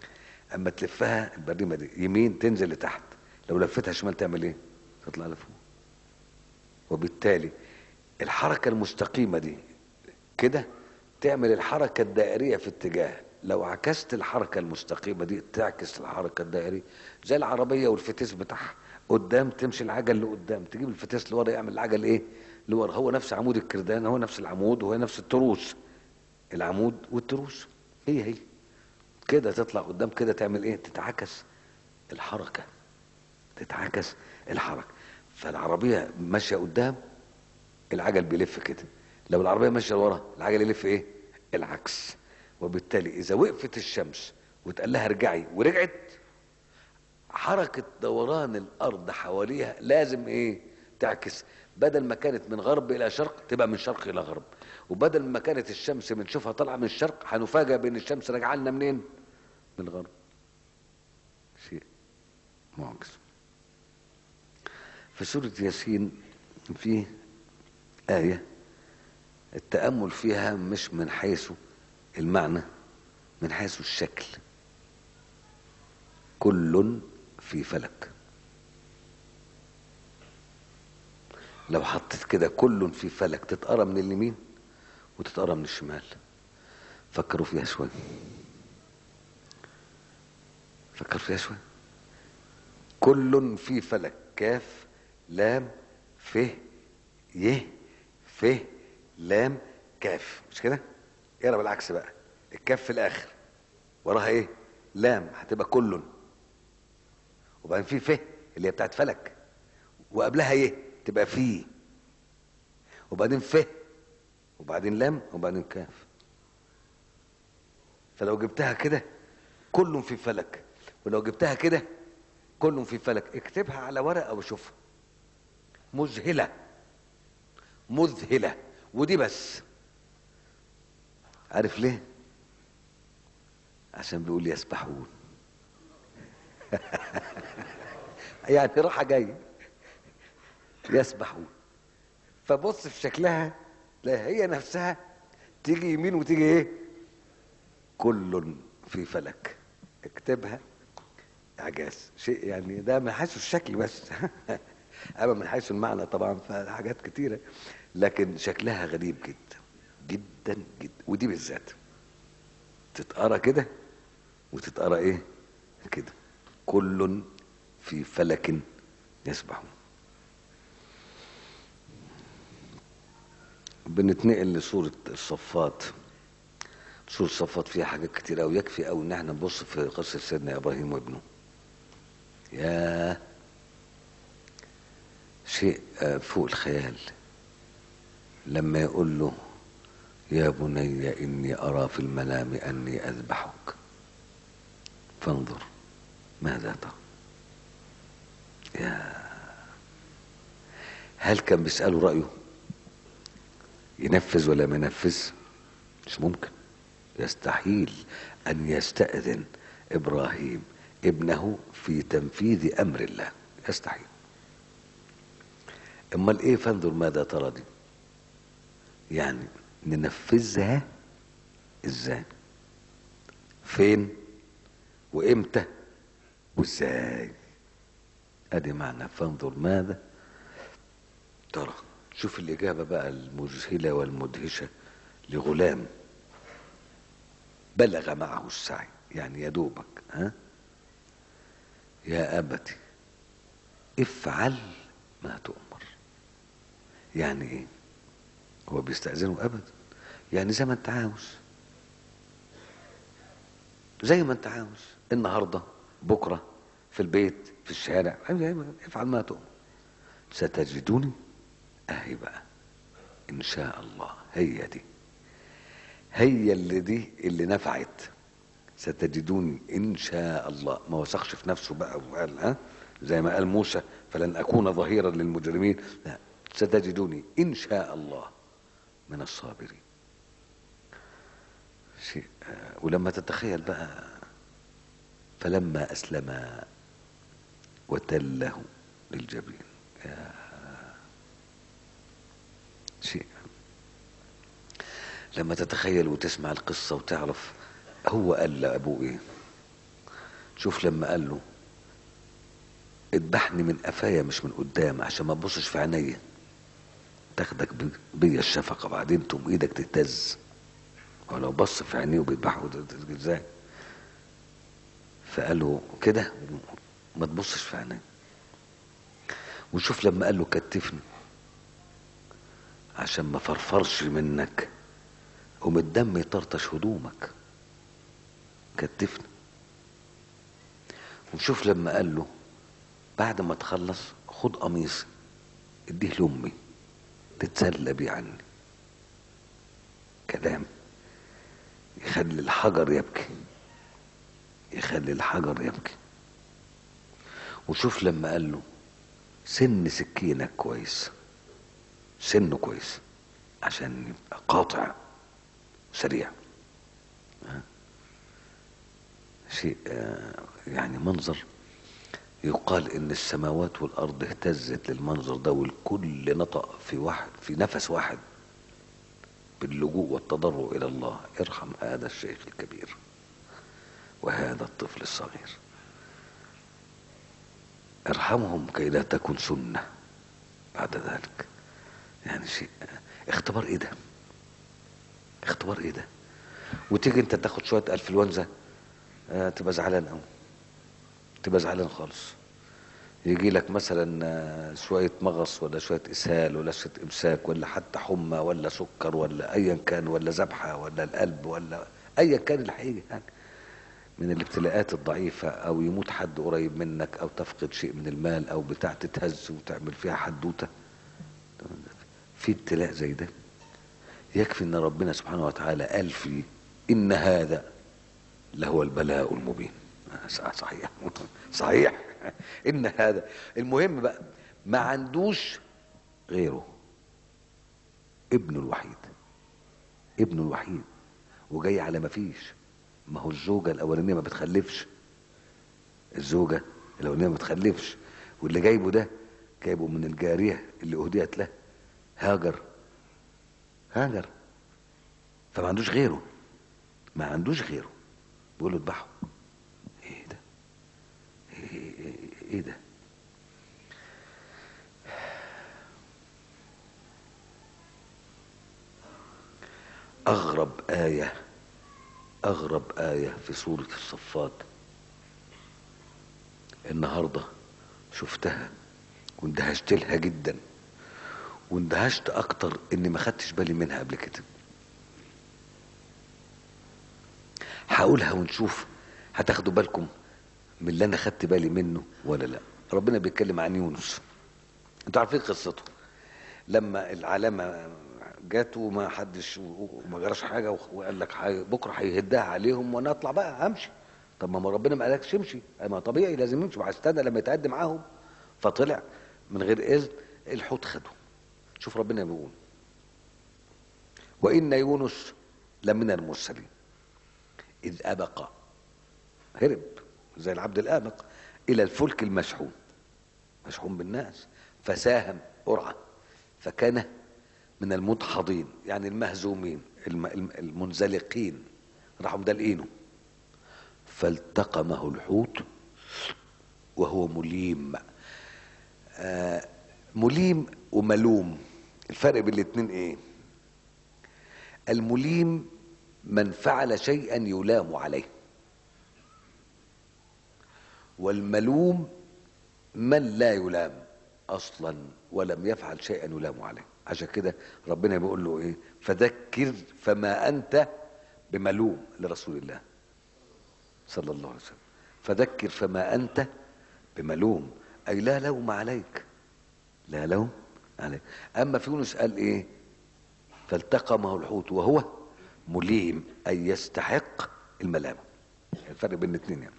اما تلفها البريمه دي يمين تنزل لتحت لو لفتها شمال تعمل ايه تطلع لفوق وبالتالي الحركه المستقيمه دي كده تعمل الحركه الدائريه في اتجاه لو عكست الحركه المستقيمه دي تعكس الحركه الدائريه زي العربيه والفتيس بتاعها قدام تمشي العجل لقدام تجيب الفتيس لورا يعمل العجل ايه لورا هو نفس عمود الكردان هو نفس العمود وهو نفس التروس العمود والتروس هي هي كده تطلع قدام كده تعمل ايه تتعكس الحركه تتعكس الحركه فالعربيه ماشيه قدام العجل بيلف كده لو العربيه ماشيه لورا العجل يلف ايه العكس وبالتالي اذا وقفت الشمس وتقال لها ارجعي ورجعت حركه دوران الارض حواليها لازم ايه تعكس بدل ما كانت من غرب الى شرق تبقى من شرق الى غرب وبدل ما كانت الشمس بنشوفها طالعه من الشرق هنفاجئ بان الشمس راجعه لنا منين من الغرب شيء معجز في سورة ياسين فيه آية التأمل فيها مش من حيث المعنى من حيث الشكل كل في فلك لو حطيت كده كل في فلك تتقرا من اليمين وتتقرا من الشمال فكروا فيها شوي فكروا فيها شوي كل في فلك كاف لام ف ي ف لام كاف مش كده اقرا بالعكس بقى الكاف في الاخر وراها ايه لام هتبقى كل وبعدين في ف اللي هي بتاعت فلك وقبلها ايه تبقى في وبعدين ف وبعدين لام وبعدين كاف فلو جبتها كده كل في فلك ولو جبتها كده كل في فلك اكتبها على ورقه وشوفها مذهله مذهله ودي بس عارف ليه عشان بيقول يسبحون يعني راحه جايه يسبحون فبص في شكلها لا هي نفسها تيجي يمين وتيجي ايه كل في فلك اكتبها اعجاز شيء يعني ده من حيث الشكل بس اما من حيث المعنى طبعا فحاجات كتيره لكن شكلها غريب جدا جدا جدا ودي بالذات تتقرا كده وتتقرا ايه كده كل في فلك يسبحون بنتنقل لسورة الصفات سورة الصفات فيها حاجات كتير أوي يكفي أوي إن احنا نبص في قصة سيدنا إبراهيم وابنه يا شيء فوق الخيال لما يقول له يا بني إني أرى في المنام أني أذبحك فانظر ماذا ترى يا هل كان بيسأله رأيه ينفذ ولا ما ينفذ مش ممكن يستحيل أن يستأذن إبراهيم ابنه في تنفيذ أمر الله يستحيل امال ايه فانظر ماذا ترى دي يعني ننفذها ازاي فين وامتى وازاي ادي معنى فانظر ماذا ترى شوف الاجابه بقى المذهله والمدهشه لغلام بلغ معه السعي يعني يا دوبك ها يا ابتي افعل ما تؤمر يعني ايه هو بيستأذنه ابدا يعني زي ما انت عاوز زي ما انت عاوز النهارده بكره في البيت في الشارع افعل ما تؤمر ستجدوني اهي بقى ان شاء الله هي دي هي اللي دي اللي نفعت ستجدوني ان شاء الله ما وثقش في نفسه بقى وقال ها زي ما قال موسى فلن اكون ظهيرا للمجرمين لا ستجدوني ان شاء الله من الصابرين شيء ولما تتخيل بقى فلما اسلم وتله للجبين يا شيء لما تتخيل وتسمع القصة وتعرف هو قال لأبوه إيه شوف لما قال له اذبحني من قفايا مش من قدام عشان ما تبصش في عينيا تاخدك بي- بيا الشفقه بعدين تقوم ايدك تهتز ولو بص في عينيه وبيذبحه ده- ده- ازاي فقال له كده ما تبصش في عينيا وشوف لما قال له كتفني عشان ما فرفرش منك قوم الدم يطرطش هدومك كتفني وشوف لما قال له بعد ما تخلص خد قميصي اديه لامي تتسلى بيه عني كلام يخلي الحجر يبكي يخلي الحجر يبكي وشوف لما قال له سن سكينك كويس سنه كويس عشان يبقى قاطع سريع ها؟ شيء آه، يعني منظر يقال ان السماوات والارض اهتزت للمنظر ده والكل نطق في واحد في نفس واحد باللجوء والتضرع الى الله ارحم هذا الشيخ الكبير وهذا الطفل الصغير ارحمهم كي لا تكن سنه بعد ذلك يعني شيء اختبار ايه ده اختبار ايه ده وتيجي انت تاخد شويه انفلونزا آه تبقى زعلان قوي تبقى زعلان خالص يجي لك مثلا آه، شويه مغص ولا شويه اسهال ولا شويه امساك ولا حتى حمى ولا سكر ولا ايا كان ولا ذبحه ولا القلب ولا ايا كان اللي هيجي يعني من الابتلاءات الضعيفة أو يموت حد قريب منك أو تفقد شيء من المال أو بتاع تتهز وتعمل فيها حدوتة في ابتلاء زي ده يكفي أن ربنا سبحانه وتعالى قال فيه إن هذا لهو البلاء المبين صحيح صحيح إن هذا المهم بقى ما عندوش غيره ابنه الوحيد ابنه الوحيد وجاي على ما فيش ما هو الزوجة الأولانية ما بتخلفش الزوجة الأولانية ما بتخلفش واللي جايبه ده جايبه من الجارية اللي أهديت له هاجر هاجر فما عندوش غيره ما عندوش غيره بيقول له اذبحه ايه ده ايه, إيه, إيه ده أغرب آية أغرب آية في سورة الصفات النهاردة شفتها واندهشت لها جدا واندهشت أكتر إني ما خدتش بالي منها قبل كده هقولها ونشوف هتاخدوا بالكم من اللي أنا خدت بالي منه ولا لا ربنا بيتكلم عن يونس انتوا عارفين قصته لما العلامة جات وما حدش وما جراش حاجه وقال لك حاجة بكره هيهدها عليهم وانا اطلع بقى امشي طب ما ربنا ما قالكش امشي ما طبيعي لازم يمشي وهستنى لما يتقدم معاهم فطلع من غير اذن الحوت خده شوف ربنا بيقول وان يونس لمن المرسلين اذ ابق هرب زي العبد الابق الى الفلك المشحون مشحون بالناس فساهم قرعه فكان من المدحضين يعني المهزومين المنزلقين راحوا مدلقينه فالتقمه الحوت وهو مليم آه مليم وملوم الفرق بين الاتنين ايه المليم من فعل شيئا يلام عليه والملوم من لا يلام اصلا ولم يفعل شيئا يلام عليه عشان كده ربنا بيقول له ايه فذكر فما انت بملوم لرسول الله صلى الله عليه وسلم فذكر فما انت بملوم اي لا لوم عليك لا لوم عليك اما في يونس قال ايه فالتقمه الحوت وهو مليم اي يستحق الملامه الفرق بين الاثنين يعني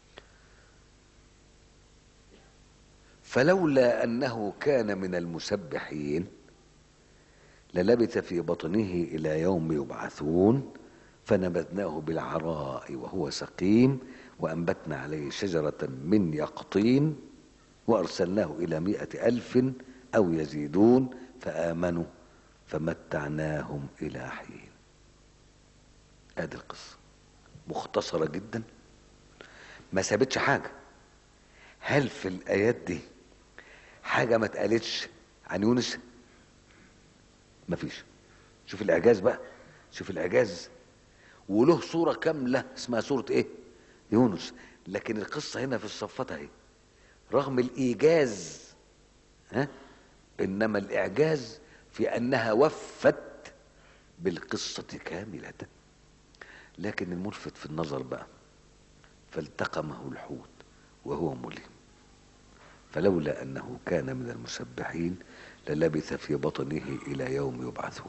فلولا انه كان من المسبحين للبث في بطنه الى يوم يبعثون فنبذناه بالعراء وهو سقيم وانبتنا عليه شجره من يقطين وارسلناه الى مائه الف او يزيدون فامنوا فمتعناهم الى حين ادي القصه مختصره جدا ما سابتش حاجة هل في الآيات دي حاجة ما اتقالتش عن يونس مفيش شوف الإعجاز بقى شوف الإعجاز وله صورة كاملة اسمها صورة إيه يونس لكن القصة هنا في الصفات اهي رغم الإيجاز ها إنما الإعجاز في أنها وفت بالقصة كاملة لكن الملفت في النظر بقى فالتقمه الحوت وهو مليم فلولا أنه كان من المسبحين للبث في بطنه إلى يوم يبعثون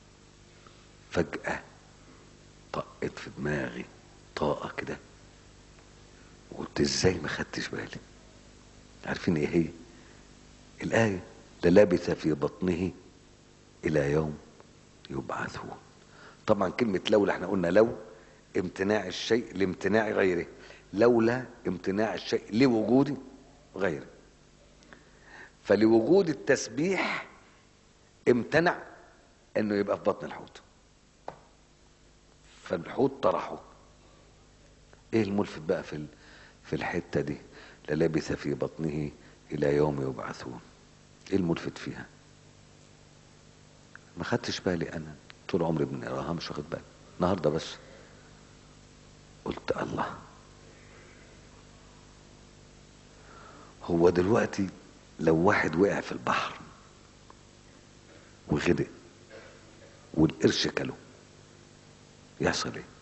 فجأة طقت في دماغي طاقة كده وقلت ازاي ما خدتش بالي عارفين ايه هي الآية للبث في بطنه إلى يوم يبعثون طبعا كلمة لولا احنا قلنا لو امتناع الشيء لامتناع غيره لولا امتناع الشيء لوجود غيره فلوجود التسبيح امتنع انه يبقى في بطن الحوت فالحوت طرحه ايه الملفت بقى في في الحته دي للبث في بطنه الى يوم يبعثون ايه الملفت فيها ما خدتش بالي انا طول عمري بنقراها مش واخد بالي النهارده بس قلت الله هو دلوقتي لو واحد وقع في البحر وغرق والقرش كله يحصل ايه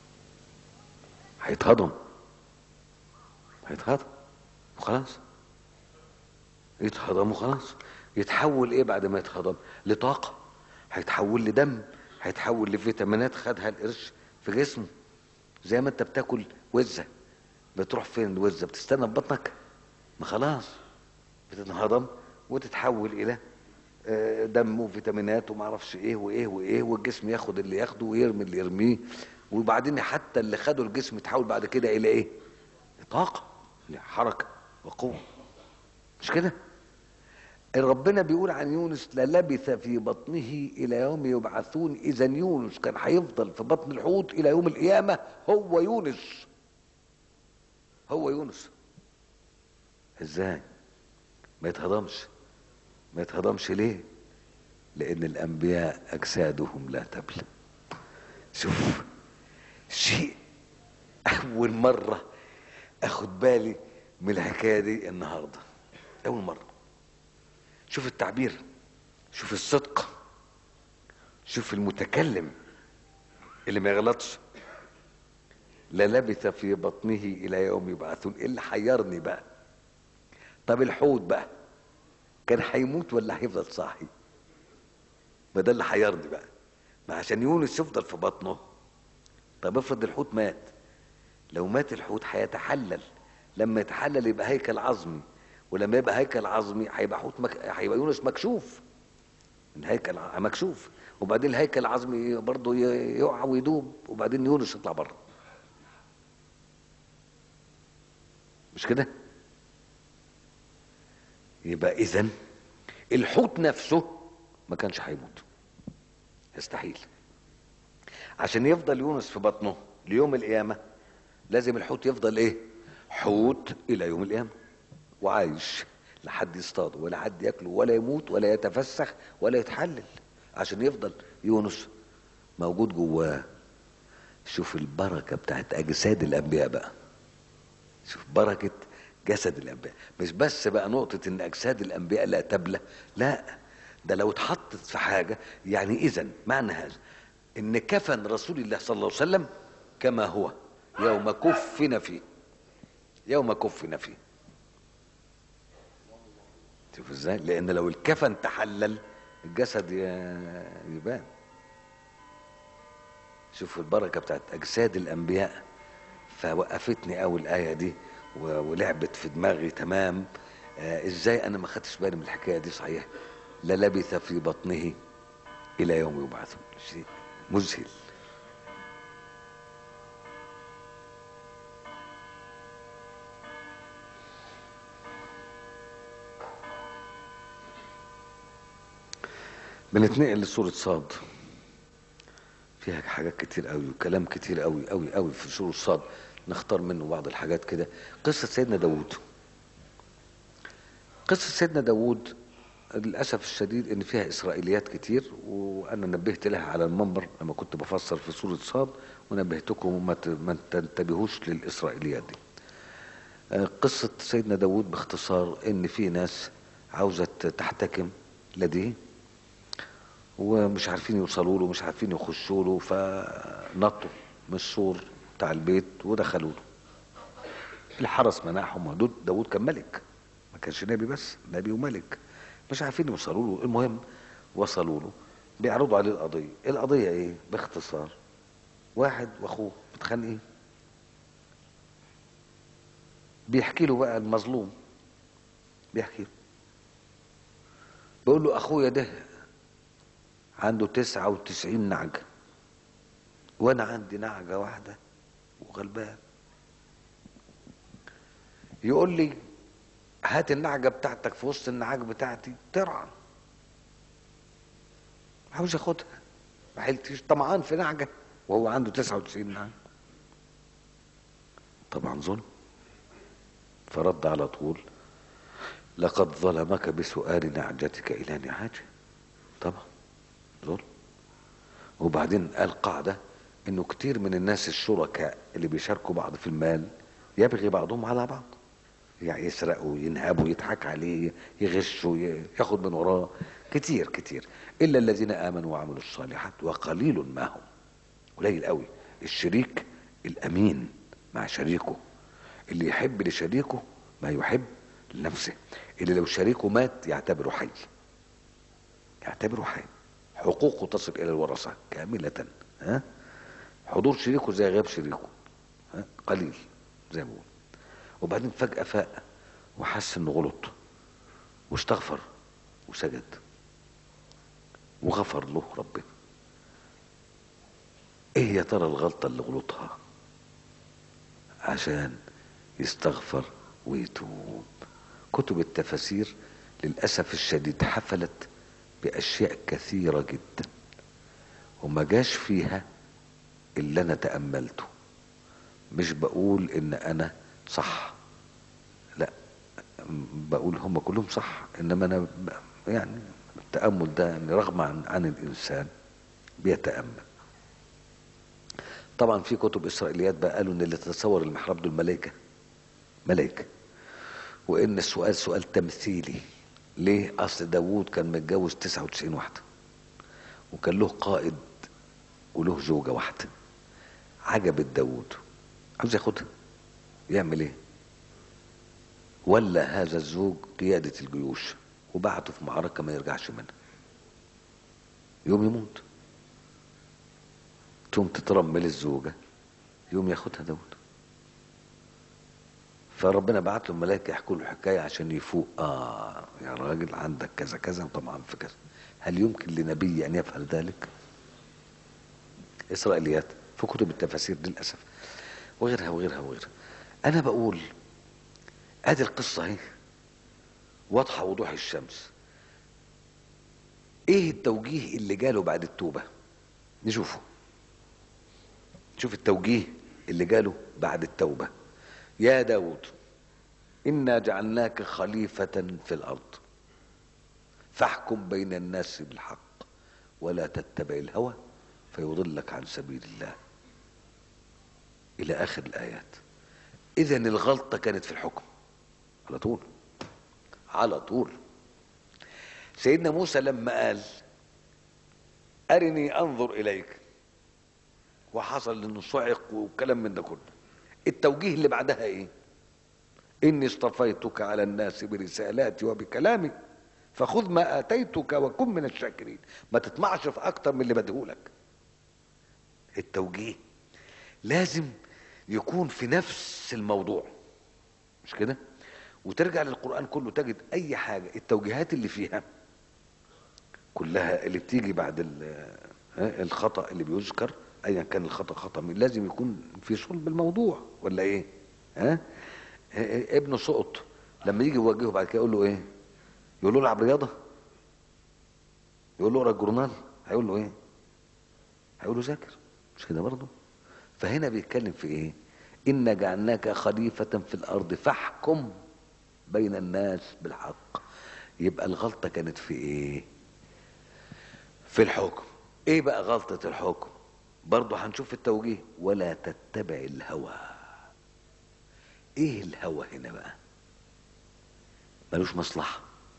هيتهضم هيتهضم وخلاص يتهضم وخلاص يتحول ايه بعد ما يتهضم لطاقه هيتحول لدم هيتحول لفيتامينات خدها القرش في جسمه زي ما انت بتاكل وزه بتروح فين الوزه بتستنى في بطنك ما خلاص بتنهضم وتتحول الى دم وفيتامينات وما اعرفش ايه وايه وايه والجسم ياخد اللي ياخده ويرمي اللي يرميه وبعدين حتى اللي خده الجسم يتحول بعد كده الى ايه طاقه حركه وقوه مش كده ربنا بيقول عن يونس للبث في بطنه الى يوم يبعثون اذا يونس كان هيفضل في بطن الحوت الى يوم القيامه هو يونس هو يونس ازاي ما يتهضمش ما يتهضمش ليه لان الانبياء اجسادهم لا تبلى شوف شيء اول مره اخد بالي من الحكايه دي النهارده اول مره شوف التعبير شوف الصدق شوف المتكلم اللي ما يغلطش لا لبث في بطنه الى يوم يبعثون ايه اللي حيرني بقى طب الحوت بقى كان هيموت ولا هيفضل صاحي ما ده اللي حيرني بقى ما عشان يونس يفضل في بطنه طب افرض الحوت مات لو مات الحوت هيتحلل لما يتحلل يبقى هيكل عظمي ولما يبقى هيكل عظمي هيبقى حوت مك... هيبقى يونس مكشوف الهيكل مكشوف وبعدين الهيكل العظمي برضه يقع ويدوب وبعدين يونس يطلع بره مش كده يبقى اذا الحوت نفسه ما كانش هيموت يستحيل عشان يفضل يونس في بطنه ليوم القيامة لازم الحوت يفضل ايه حوت الى يوم القيامة وعايش لا حد يصطاده ولا حد ياكله ولا يموت ولا يتفسخ ولا يتحلل عشان يفضل يونس موجود جواه شوف البركة بتاعت أجساد الأنبياء بقى شوف بركة جسد الأنبياء مش بس بقى نقطة إن أجساد الأنبياء لا تبلى لا ده لو اتحطت في حاجة يعني إذا معنى هذا إن كفن رسول الله صلى الله عليه وسلم كما هو يوم كفن فيه يوم كفن فيه شوف ازاي لان لو الكفن تحلل الجسد يبان شوفوا البركه بتاعت اجساد الانبياء فوقفتني اول الايه دي ولعبت في دماغي تمام آه ازاي انا ما خدتش بالي من الحكايه دي صحيح لا لبث في بطنه الى يوم يبعثون شيء مذهل بنتنقل لسورة صاد فيها حاجات كتير قوي وكلام كتير قوي قوي قوي في سورة صاد نختار منه بعض الحاجات كده قصة سيدنا داود قصة سيدنا داود للأسف الشديد إن فيها إسرائيليات كتير وأنا نبهت لها على المنبر لما كنت بفسر في سورة صاد ونبهتكم ما ت- ما تنتبهوش للإسرائيليات دي آه، قصة سيدنا داود باختصار إن في ناس عاوزة تحتكم لديه ومش عارفين يوصلوا له مش عارفين يخشوا له فنطوا من السور بتاع البيت ودخلوا له الحرس منعهم ودود داود كان ملك ما كانش نبي بس نبي وملك مش عارفين يوصلوا له المهم وصلوا له بيعرضوا عليه القضية القضية ايه باختصار واحد واخوه متخانقين بيحكي له بقى المظلوم بيحكي له بيقول له اخويا ده عنده تسعة وتسعين نعجة وانا عندي نعجة واحدة وغلبان يقول لي هات النعجة بتاعتك في وسط النعاج بتاعتي ترعى عاوز ياخدها ما حلتش طمعان في نعجة وهو عنده 99 نعجة طبعا ظلم فرد على طول لقد ظلمك بسؤال نعجتك إلى نعاجه طبعا ظلم وبعدين قال قاعدة انه كتير من الناس الشركاء اللي بيشاركوا بعض في المال يبغي بعضهم على بعض يعني يسرقوا ينهبوا يضحك عليه يغشوا ي- ياخد من وراه كتير كتير الا الذين امنوا وعملوا الصالحات وقليل ما هم قليل قوي الشريك الامين مع شريكه اللي يحب لشريكه ما يحب لنفسه اللي لو شريكه مات يعتبره حي يعتبره حي حقوقه تصل الى الورثه كامله ها حضور شريكه زي غياب شريكه ها؟ قليل زي ما بقول وبعدين فجأة فاق وحس انه غلط واستغفر وسجد وغفر له ربنا ايه يا ترى الغلطة اللي غلطها عشان يستغفر ويتوب كتب التفاسير للأسف الشديد حفلت بأشياء كثيرة جدا وما جاش فيها اللي أنا تأملته مش بقول إن أنا صح لا بقول هم كلهم صح إنما أنا ب- يعني التأمل ده يعني رغم عن, عن الإنسان بيتأمل طبعا في كتب إسرائيليات بقى قالوا إن اللي تتصور المحراب دول ملائكة ملائكة وإن السؤال سؤال تمثيلي ليه أصل داوود كان متجوز 99 واحدة وكان له قائد وله زوجة واحدة عجبت داوود عاوز ياخدها يعمل ايه ولا هذا الزوج قيادة الجيوش وبعته في معركة ما يرجعش منها يوم يموت تقوم تترمل الزوجة يوم ياخدها داود فربنا بعت له الملائكة يحكوا له الحكاية عشان يفوق اه يا راجل عندك كذا كذا وطبعا في كذا هل يمكن لنبي ان يفعل ذلك اسرائيليات في كتب التفاسير للاسف وغيرها وغيرها وغيرها انا بقول ادي القصه اهي واضحه وضوح الشمس ايه التوجيه اللي جاله بعد التوبه نشوفه شوف التوجيه اللي جاله بعد التوبه يا داود انا جعلناك خليفه في الارض فاحكم بين الناس بالحق ولا تتبع الهوى فيضلك عن سبيل الله الى اخر الايات اذا الغلطه كانت في الحكم على طول على طول سيدنا موسى لما قال ارني انظر اليك وحصل انه صعق وكلام من ده كله التوجيه اللي بعدها ايه اني اصطفيتك على الناس برسالاتي وبكلامي فخذ ما اتيتك وكن من الشاكرين ما تطمعش في اكتر من اللي بديهولك التوجيه لازم يكون في نفس الموضوع مش كده وترجع للقرآن كله تجد أي حاجة التوجيهات اللي فيها كلها اللي بتيجي بعد ال- ها، الخطأ اللي بيذكر أيا كان الخطأ خطأ مين لازم يكون في صلب الموضوع ولا إيه؟ ها؟ ها، ابنه سقط لما يجي يوجهه بعد كده يقول له إيه؟ يقول له العب رياضة يقول له اقرا الجورنال هيقول له إيه؟ هيقول له ذاكر مش كده برضه؟ فهنا بيتكلم في إيه؟ إن جعلناك خليفة في الأرض فاحكم بين الناس بالحق يبقى الغلطة كانت في إيه في الحكم إيه بقى غلطة الحكم برضه هنشوف التوجيه ولا تتبع الهوى ايه الهوى هنا بقى ملوش مصلحة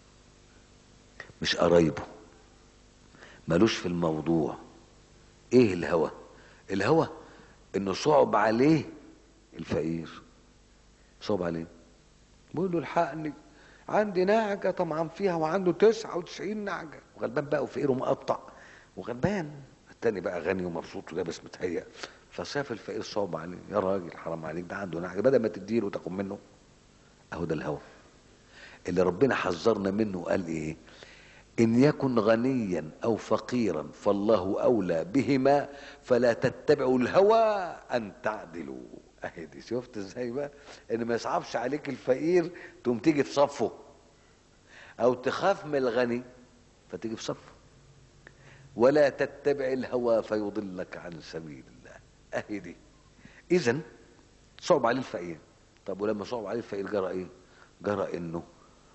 مش قرايبه ملوش في الموضوع ايه الهوى الهوى انه صعب عليه الفقير صعب عليه بيقول له الحقني عندي نعجة طبعا فيها وعنده تسعة وتسعين نعجة وغلبان بقى وفقير ومقطع وغلبان التاني بقى غني ومبسوط ولابس متهيأ فشاف الفقير صعب عليه يا راجل حرام عليك ده عنده نعجة بدل ما تديله وتاخد منه اهو ده الهوى اللي ربنا حذرنا منه قال ايه ان يكن غنيا او فقيرا فالله اولى بهما فلا تتبعوا الهوى ان تعدلوا اهي دي شفت ازاي بقى ان ما يصعبش عليك الفقير تقوم تيجي في صفه او تخاف من الغني فتيجي في صفه ولا تتبع الهوى فيضلك عن سبيل الله اهي دي اذا صعب عليه الفقير طب ولما صعب عليه الفقير جرى ايه جرى انه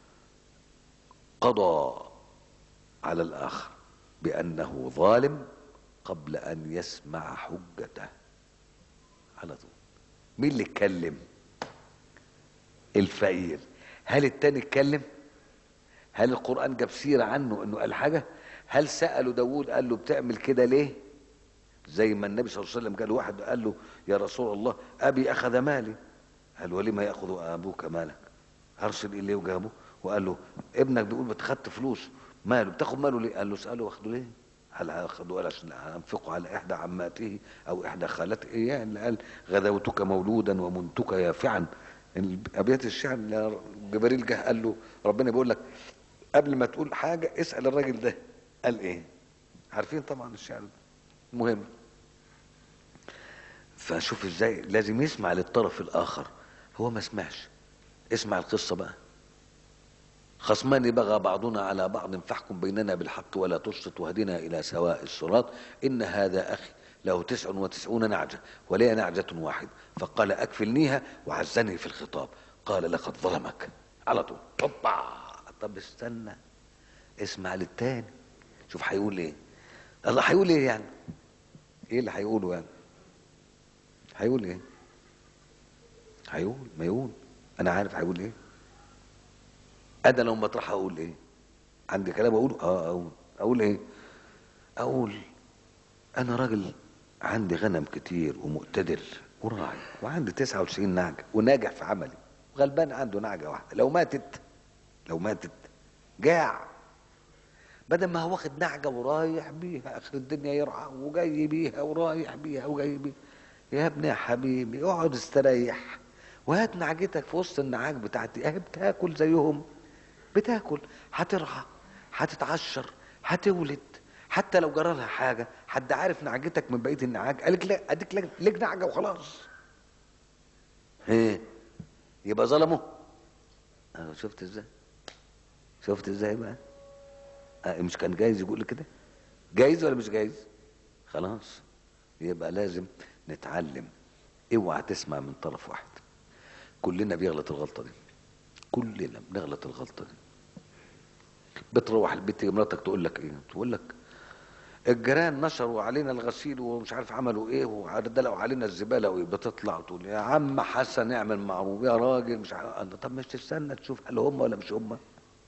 قضى على الاخر بانه ظالم قبل ان يسمع حجته على طول مين اللي اتكلم الفقير هل التاني اتكلم هل القرآن جاب سيرة عنه انه قال حاجة هل سأله داود قال له بتعمل كده ليه زي ما النبي صلى الله عليه وسلم قال واحد قال له يا رسول الله ابي اخذ مالي قال ولما ياخذ ابوك مالك ارسل اليه وجابه وقال له ابنك بيقول بتخدت فلوس ماله بتاخد ماله ليه قال له اساله واخده ليه هل اخده قال عشان انفقه على احدى عماته او احدى خالته ايه يعني قال غدوتك مولودا ومنتك يافعا ابيات الشعر جبريل جه قال له ربنا بيقول لك قبل ما تقول حاجه اسال الراجل ده قال ايه عارفين طبعا الشعر ده مهم فشوف ازاي لازم يسمع للطرف الاخر هو ما سمعش اسمع القصه بقى خصمان بغى بعضنا على بعض فاحكم بيننا بالحق ولا تشطط واهدنا الى سواء الصراط ان هذا اخي له تسع وتسعون نعجة ولي نعجة واحد فقال أكفلنيها وعزني في الخطاب قال لقد ظلمك على طول طبع طب استنى اسمع للتاني شوف هيقول ايه الله هيقول ايه يعني ايه اللي هيقوله يعني هيقول ايه هيقول ما يقول انا عارف هيقول ايه انا لو مطرح اقول ايه عندي كلام اقوله اه اقول اقول ايه اقول انا راجل عندي غنم كتير ومقتدر وراعي وعندي 99 نعجة وناجح في عملي وغلبان عنده نعجة واحدة لو ماتت لو ماتت جاع بدل ما هو واخد نعجة ورايح بيها اخر الدنيا يرعى وجاي بيها ورايح بيها وجاي بيها يا ابني يا حبيبي اقعد استريح وهات نعجتك في وسط النعاج بتاعتي اهي بتاكل زيهم بتاكل هترعى هتتعشر هتولد حتى لو جرى لها حاجه حد عارف نعجتك من بقيه النعاج قالك لا اديك لك, لك نعجه وخلاص ايه يبقى ظلمه اه شفت ازاي شفت ازاي بقى اه مش كان جايز يقول كده جايز ولا مش جايز خلاص يبقى لازم نتعلم اوعى تسمع من طرف واحد كلنا بيغلط الغلطه دي كلنا بنغلط الغلطه دي بتروح البيت مراتك تقول لك ايه تقول لك الجيران نشروا علينا الغسيل ومش عارف عملوا ايه ودلقوا علينا الزباله وايه بتطلع تقول يا عم حسن اعمل معروف يا راجل مش عارف طب مش تستنى تشوف هل هم ولا مش هم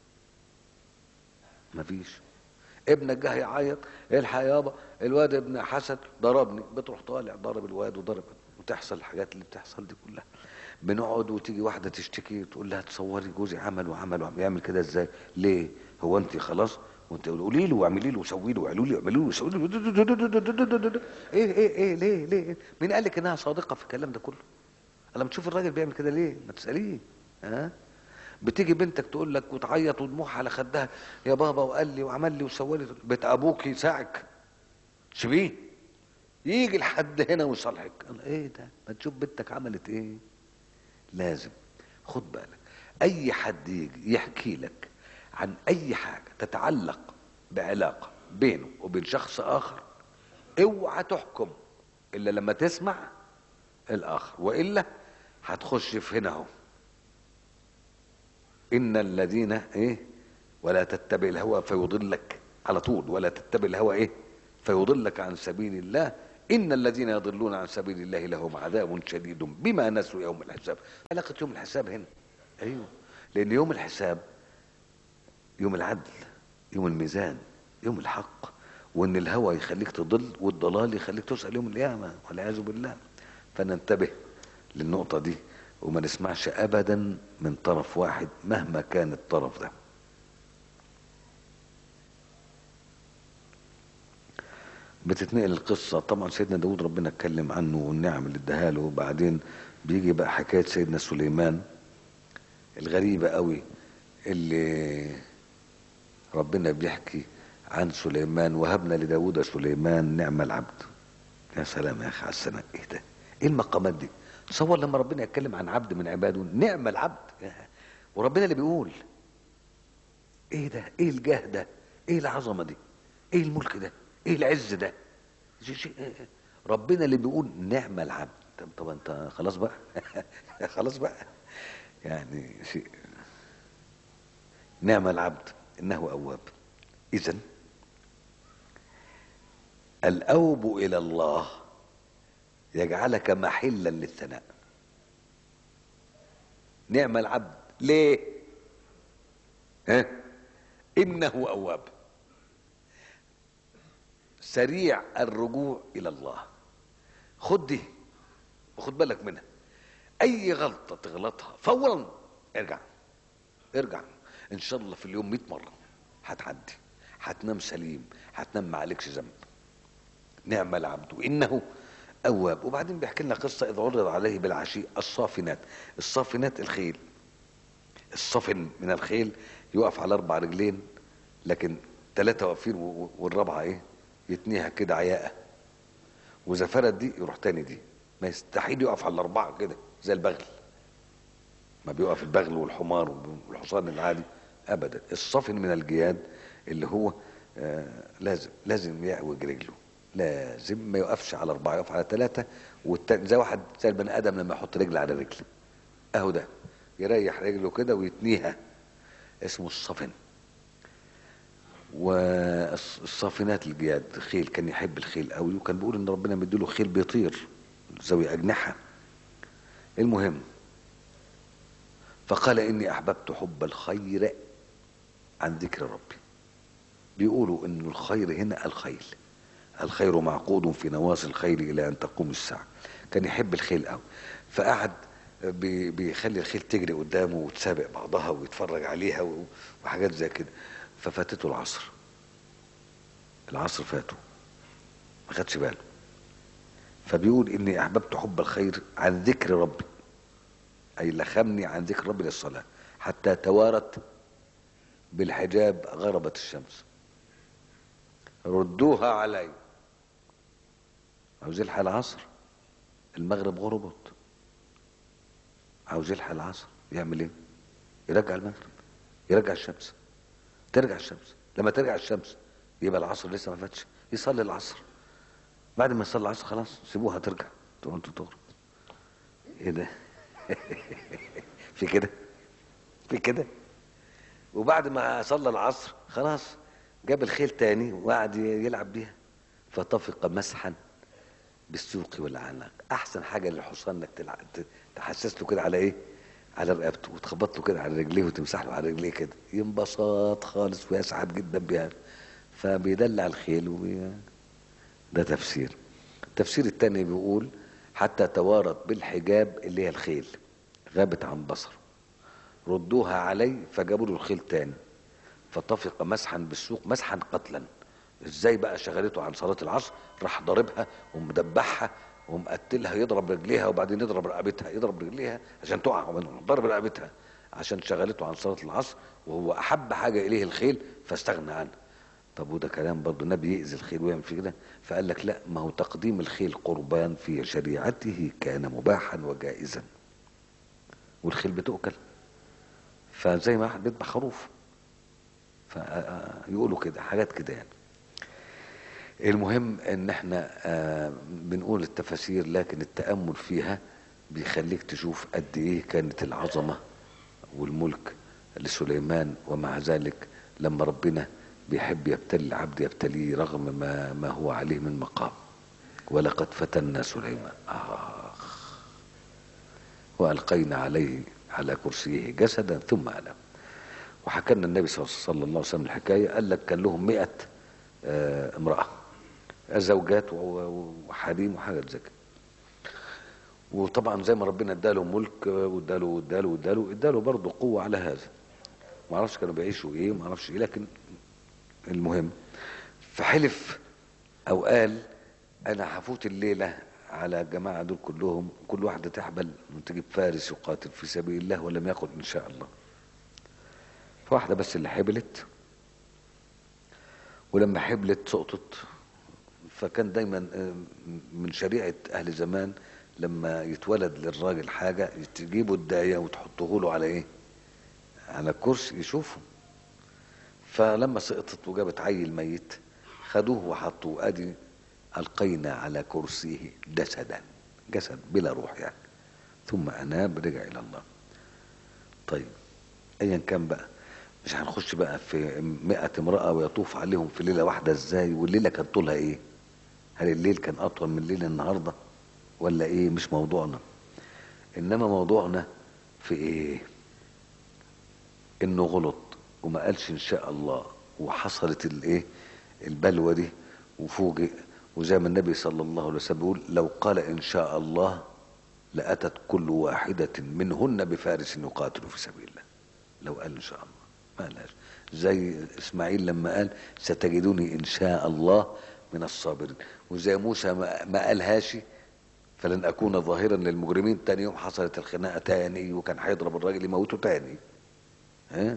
مفيش ابنك جه يعيط الحق يابا الواد ابن حسن ضربني بتروح طالع ضرب الواد وضرب وتحصل الحاجات اللي بتحصل دي كلها بنقعد وتيجي واحده تشتكي تقول لها تصوري جوزي عمل وعمل وعمل يعمل كده ازاي ليه هو انت خلاص وانت قولي له واعملي له وسوي له واعملوا له واعملوا له وسوي له ايه ايه ايه ليه ليه مين قال لك انها صادقه في الكلام ده كله لما تشوف الراجل بيعمل كده ليه ما تساليه ها بتيجي بنتك تقول لك وتعيط ودموعها على خدها يا بابا وقال لي وعمل لي وسوى لي بيت ابوك يساعك سيبيه يجي لحد هنا ويصالحك ايه ده ما تشوف بنتك عملت ايه لازم خد بالك اي حد يجي يحكي لك عن اي حاجة تتعلق بعلاقة بينه وبين شخص اخر اوعى تحكم الا لما تسمع الاخر والا هتخش في هنا اهو ان الذين ايه ولا تتبع الهوى فيضلك على طول ولا تتبع الهوى ايه فيضلك عن سبيل الله ان الذين يضلون عن سبيل الله لهم عذاب شديد بما نسوا يوم الحساب علاقه يوم الحساب هنا ايوه لان يوم الحساب يوم العدل يوم الميزان يوم الحق وان الهوى يخليك تضل والضلال يخليك تسأل يوم القيامة والعياذ بالله فننتبه للنقطة دي وما نسمعش ابدا من طرف واحد مهما كان الطرف ده بتتنقل القصة طبعا سيدنا داود ربنا اتكلم عنه والنعم اللي اداها له وبعدين بيجي بقى حكاية سيدنا سليمان الغريبة قوي اللي ربنا بيحكي عن سليمان وهبنا لداود سليمان نعم العبد يا سلام يا اخي على السنة ايه ده ايه المقامات دي تصور لما ربنا يتكلم عن عبد من عباده نعم العبد وربنا اللي بيقول ايه ده ايه الجاه ده ايه العظمة دي ايه الملك ده ايه العز ده شيء شيء ربنا اللي بيقول نعم العبد طب, طب انت خلاص بقى خلاص بقى يعني شيء نعم العبد انه اواب اذا الاوب الى الله يجعلك محلا للثناء نعم العبد ليه ها انه اواب سريع الرجوع الى الله خد دي وخد بالك منها اي غلطه تغلطها فورا ارجع ارجع ان شاء الله في اليوم 100 مره هتعدي هتنام سليم هتنام ما عليكش ذنب نعم العبد وانه اواب وبعدين بيحكي لنا قصه اذ عرض عليه بالعشي الصافنات الصافنات الخيل الصفن من الخيل يقف على اربع رجلين لكن ثلاثه واقفين والرابعه ايه يتنيها كده عياقه واذا فرد دي يروح تاني دي ما يستحيل يقف على الاربعه كده زي البغل ما بيقف البغل والحمار والحصان العادي ابدا الصفن من الجياد اللي هو آه لازم لازم يعوج رجله لازم ما يقفش على اربعه يقف على ثلاثه والتاني زي واحد زي البني ادم لما يحط رجل على رجل اهو ده يريح رجله كده ويتنيها اسمه الصفن والصافنات الجياد خيل كان يحب الخيل قوي وكان بيقول ان ربنا مديله خيل بيطير ذوي اجنحه المهم فقال اني احببت حب الخير عن ذكر ربي بيقولوا ان الخير هنا الخيل الخير معقود في نواصي الخيل الى ان تقوم الساعه كان يحب الخيل قوي فقعد بيخلي الخيل تجري قدامه وتسابق بعضها ويتفرج عليها وحاجات زي كده ففاتته العصر العصر فاته ما خدش باله فبيقول اني احببت حب الخير عن ذكر ربي اي لخمني عن ذكر ربي للصلاه حتى توارت بالحجاب غربت الشمس ردوها علي عاوز يلحق العصر المغرب غربت عاوز يلحق العصر يعمل ايه يرجع المغرب يرجع الشمس ترجع الشمس لما ترجع الشمس يبقى العصر لسه ما فاتش يصلي العصر بعد ما يصلي العصر خلاص سيبوها ترجع تقوم انتوا تغرب ايه ده في كده في كده وبعد ما صلى العصر خلاص جاب الخيل تاني وقعد يلعب بيها فطفق مسحا بالسوق والعناق احسن حاجه للحصان انك تلعب تحسس له كده على ايه على رقبته وتخبط له كده على رجليه وتمسح له على رجليه كده ينبسط خالص ويسعد جدا بها فبيدلع الخيل وبي... ده تفسير التفسير الثاني بيقول حتى توارت بالحجاب اللي هي الخيل غابت عن بصر ردوها علي فجابوا له الخيل تاني فطفق مسحا بالسوق مسحا قتلا ازاي بقى شغلته عن صلاه العصر راح ضاربها ومدبحها ومقتلها يضرب رجليها وبعدين يضرب رقبتها يضرب رجليها عشان تقع منهم ضرب رقبتها عشان شغلته عن صلاه العصر وهو احب حاجه اليه الخيل فاستغنى عنها طب وده كلام برضه النبي يأذي الخيل ويعمل في كده فقال لك لا ما هو تقديم الخيل قربان في شريعته كان مباحا وجائزا والخيل بتؤكل فزي ما واحد بيذبح خروف فيقولوا كده حاجات كده يعني المهم ان احنا آه، بنقول التفاسير لكن التأمل فيها بيخليك تشوف قد ايه كانت العظمة والملك لسليمان ومع ذلك لما ربنا بيحب يبتلي العبد يبتليه رغم ما, ما هو عليه من مقام ولقد فتنا سليمان آخ وألقينا عليه على كرسيه جسدا ثم أنام وحكى لنا النبي صلى الله عليه وسلم الحكاية قال لك كان لهم مئة آه، امرأة زوجات و- وحريم وحاجات زي كده وطبعا زي ما ربنا اداله ملك آه، واداله واداله واداله اداله برضه قوة على هذا ما اعرفش كانوا بيعيشوا ايه ما اعرفش ايه لكن المهم فحلف او قال انا هفوت الليله على الجماعه دول كلهم كل واحده تحبل وتجيب فارس يقاتل في سبيل الله ولم يقل ان شاء الله فواحده بس اللي حبلت ولما حبلت سقطت فكان دايما آه، من شريعه اهل زمان لما يتولد للراجل حاجه تجيبوا الدايه وتحطوه له على ايه على كرسي يشوفه فلما سقطت وجابت عيل ميت خدوه وحطوه ادي القينا على كرسيه جسدا جسد بلا روح يعني ثم اناب رجع الى الله طيب ايا كان بقى مش هنخش بقى في مئة امرأة ويطوف عليهم في ليلة واحدة ازاي والليلة كان طولها ايه هل الليل كان اطول من ليل النهاردة ولا ايه مش موضوعنا انما موضوعنا في ايه انه غلط وما قالش ان شاء الله وحصلت الايه البلوى دي وفوجئ وزي ما النبي صلى الله عليه وسلم بيقول لو قال ان شاء الله لاتت كل واحده منهن بفارس يقاتل في سبيل الله لو قال ان شاء الله ما قالهاش زي اسماعيل لما قال ستجدني ان شاء الله من الصابرين وزي موسى ما ما قالهاش فلن اكون ظاهرا للمجرمين تاني يوم حصلت الخناقه تاني وكان هيضرب الراجل يموته تاني ها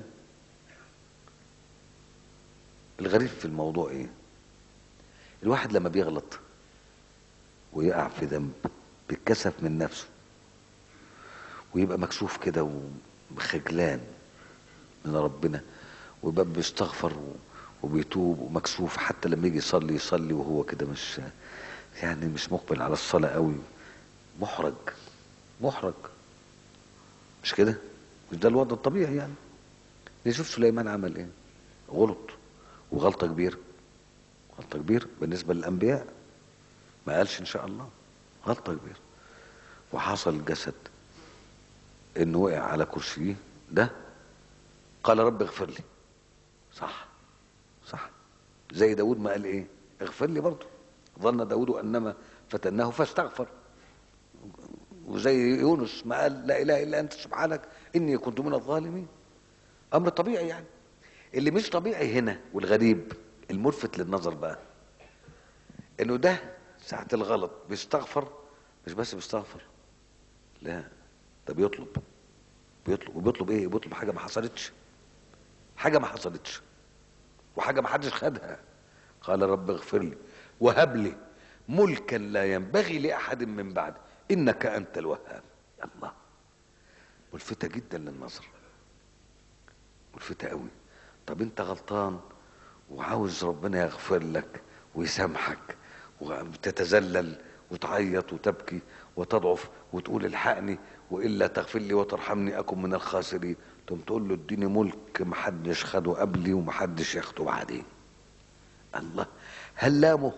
الغريب في الموضوع ايه الواحد لما بيغلط ويقع في ذنب بيتكسف من نفسه ويبقى مكسوف كده وخجلان من ربنا ويبقى بيستغفر و- وبيتوب ومكسوف حتى لما يجي يصلي يصلي وهو كده مش يعني مش مقبل على الصلاة قوي محرج محرج مش كده مش ده الوضع الطبيعي يعني نشوف سليمان عمل ايه غلط وغلطة كبيرة غلطة كبيرة بالنسبة للأنبياء ما قالش إن شاء الله غلطة كبيرة وحصل الجسد إنه وقع على كرسيه ده قال رب اغفر لي صح صح زي داود ما قال إيه اغفر لي برضه ظن داود أنما فتناه فاستغفر وزي يونس ما قال لا إله إلا أنت سبحانك إني كنت من الظالمين أمر طبيعي يعني اللي مش طبيعي هنا والغريب الملفت للنظر بقى انه ده ساعة الغلط بيستغفر مش بس بيستغفر لا ده بيطلب بيطلب وبيطلب ايه بيطلب حاجة ما حصلتش حاجة ما حصلتش وحاجة ما حدش خدها قال رب اغفر لي وهب لي ملكا لا ينبغي لأحد من بعد إنك أنت الوهاب الله ملفتة جدا للنظر ملفتة قوي طب انت غلطان وعاوز ربنا يغفر لك ويسامحك وتتذلل وتعيط وتبكي وتضعف وتقول الحقني والا تغفر لي وترحمني اكن من الخاسرين تقوم تقول له اديني ملك محدش خده قبلي ومحدش ياخده بعدين الله هل لامه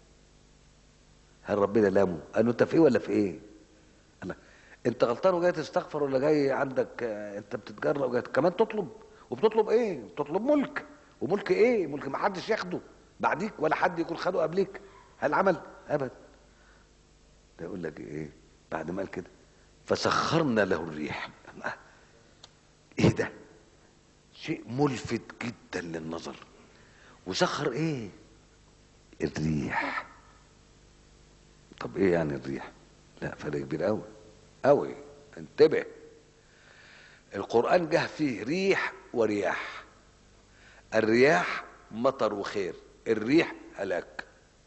هل ربنا لامه قال له انت في ايه ولا في ايه الله انت غلطان وجاي تستغفر ولا جاي عندك آه، انت بتتجرأ وجاي كمان تطلب وبتطلب ايه بتطلب ملك وملك ايه ملك ما حدش ياخده بعديك ولا حد يكون خده قبليك هل عمل ابدا ده يقول لك ايه بعد ما قال كده فسخرنا له الريح الله. ايه ده شيء ملفت جدا للنظر وسخر ايه الريح طب ايه يعني الريح لا فرق كبير قوي قوي انتبه القرآن جه فيه ريح ورياح الرياح مطر وخير الريح هلاك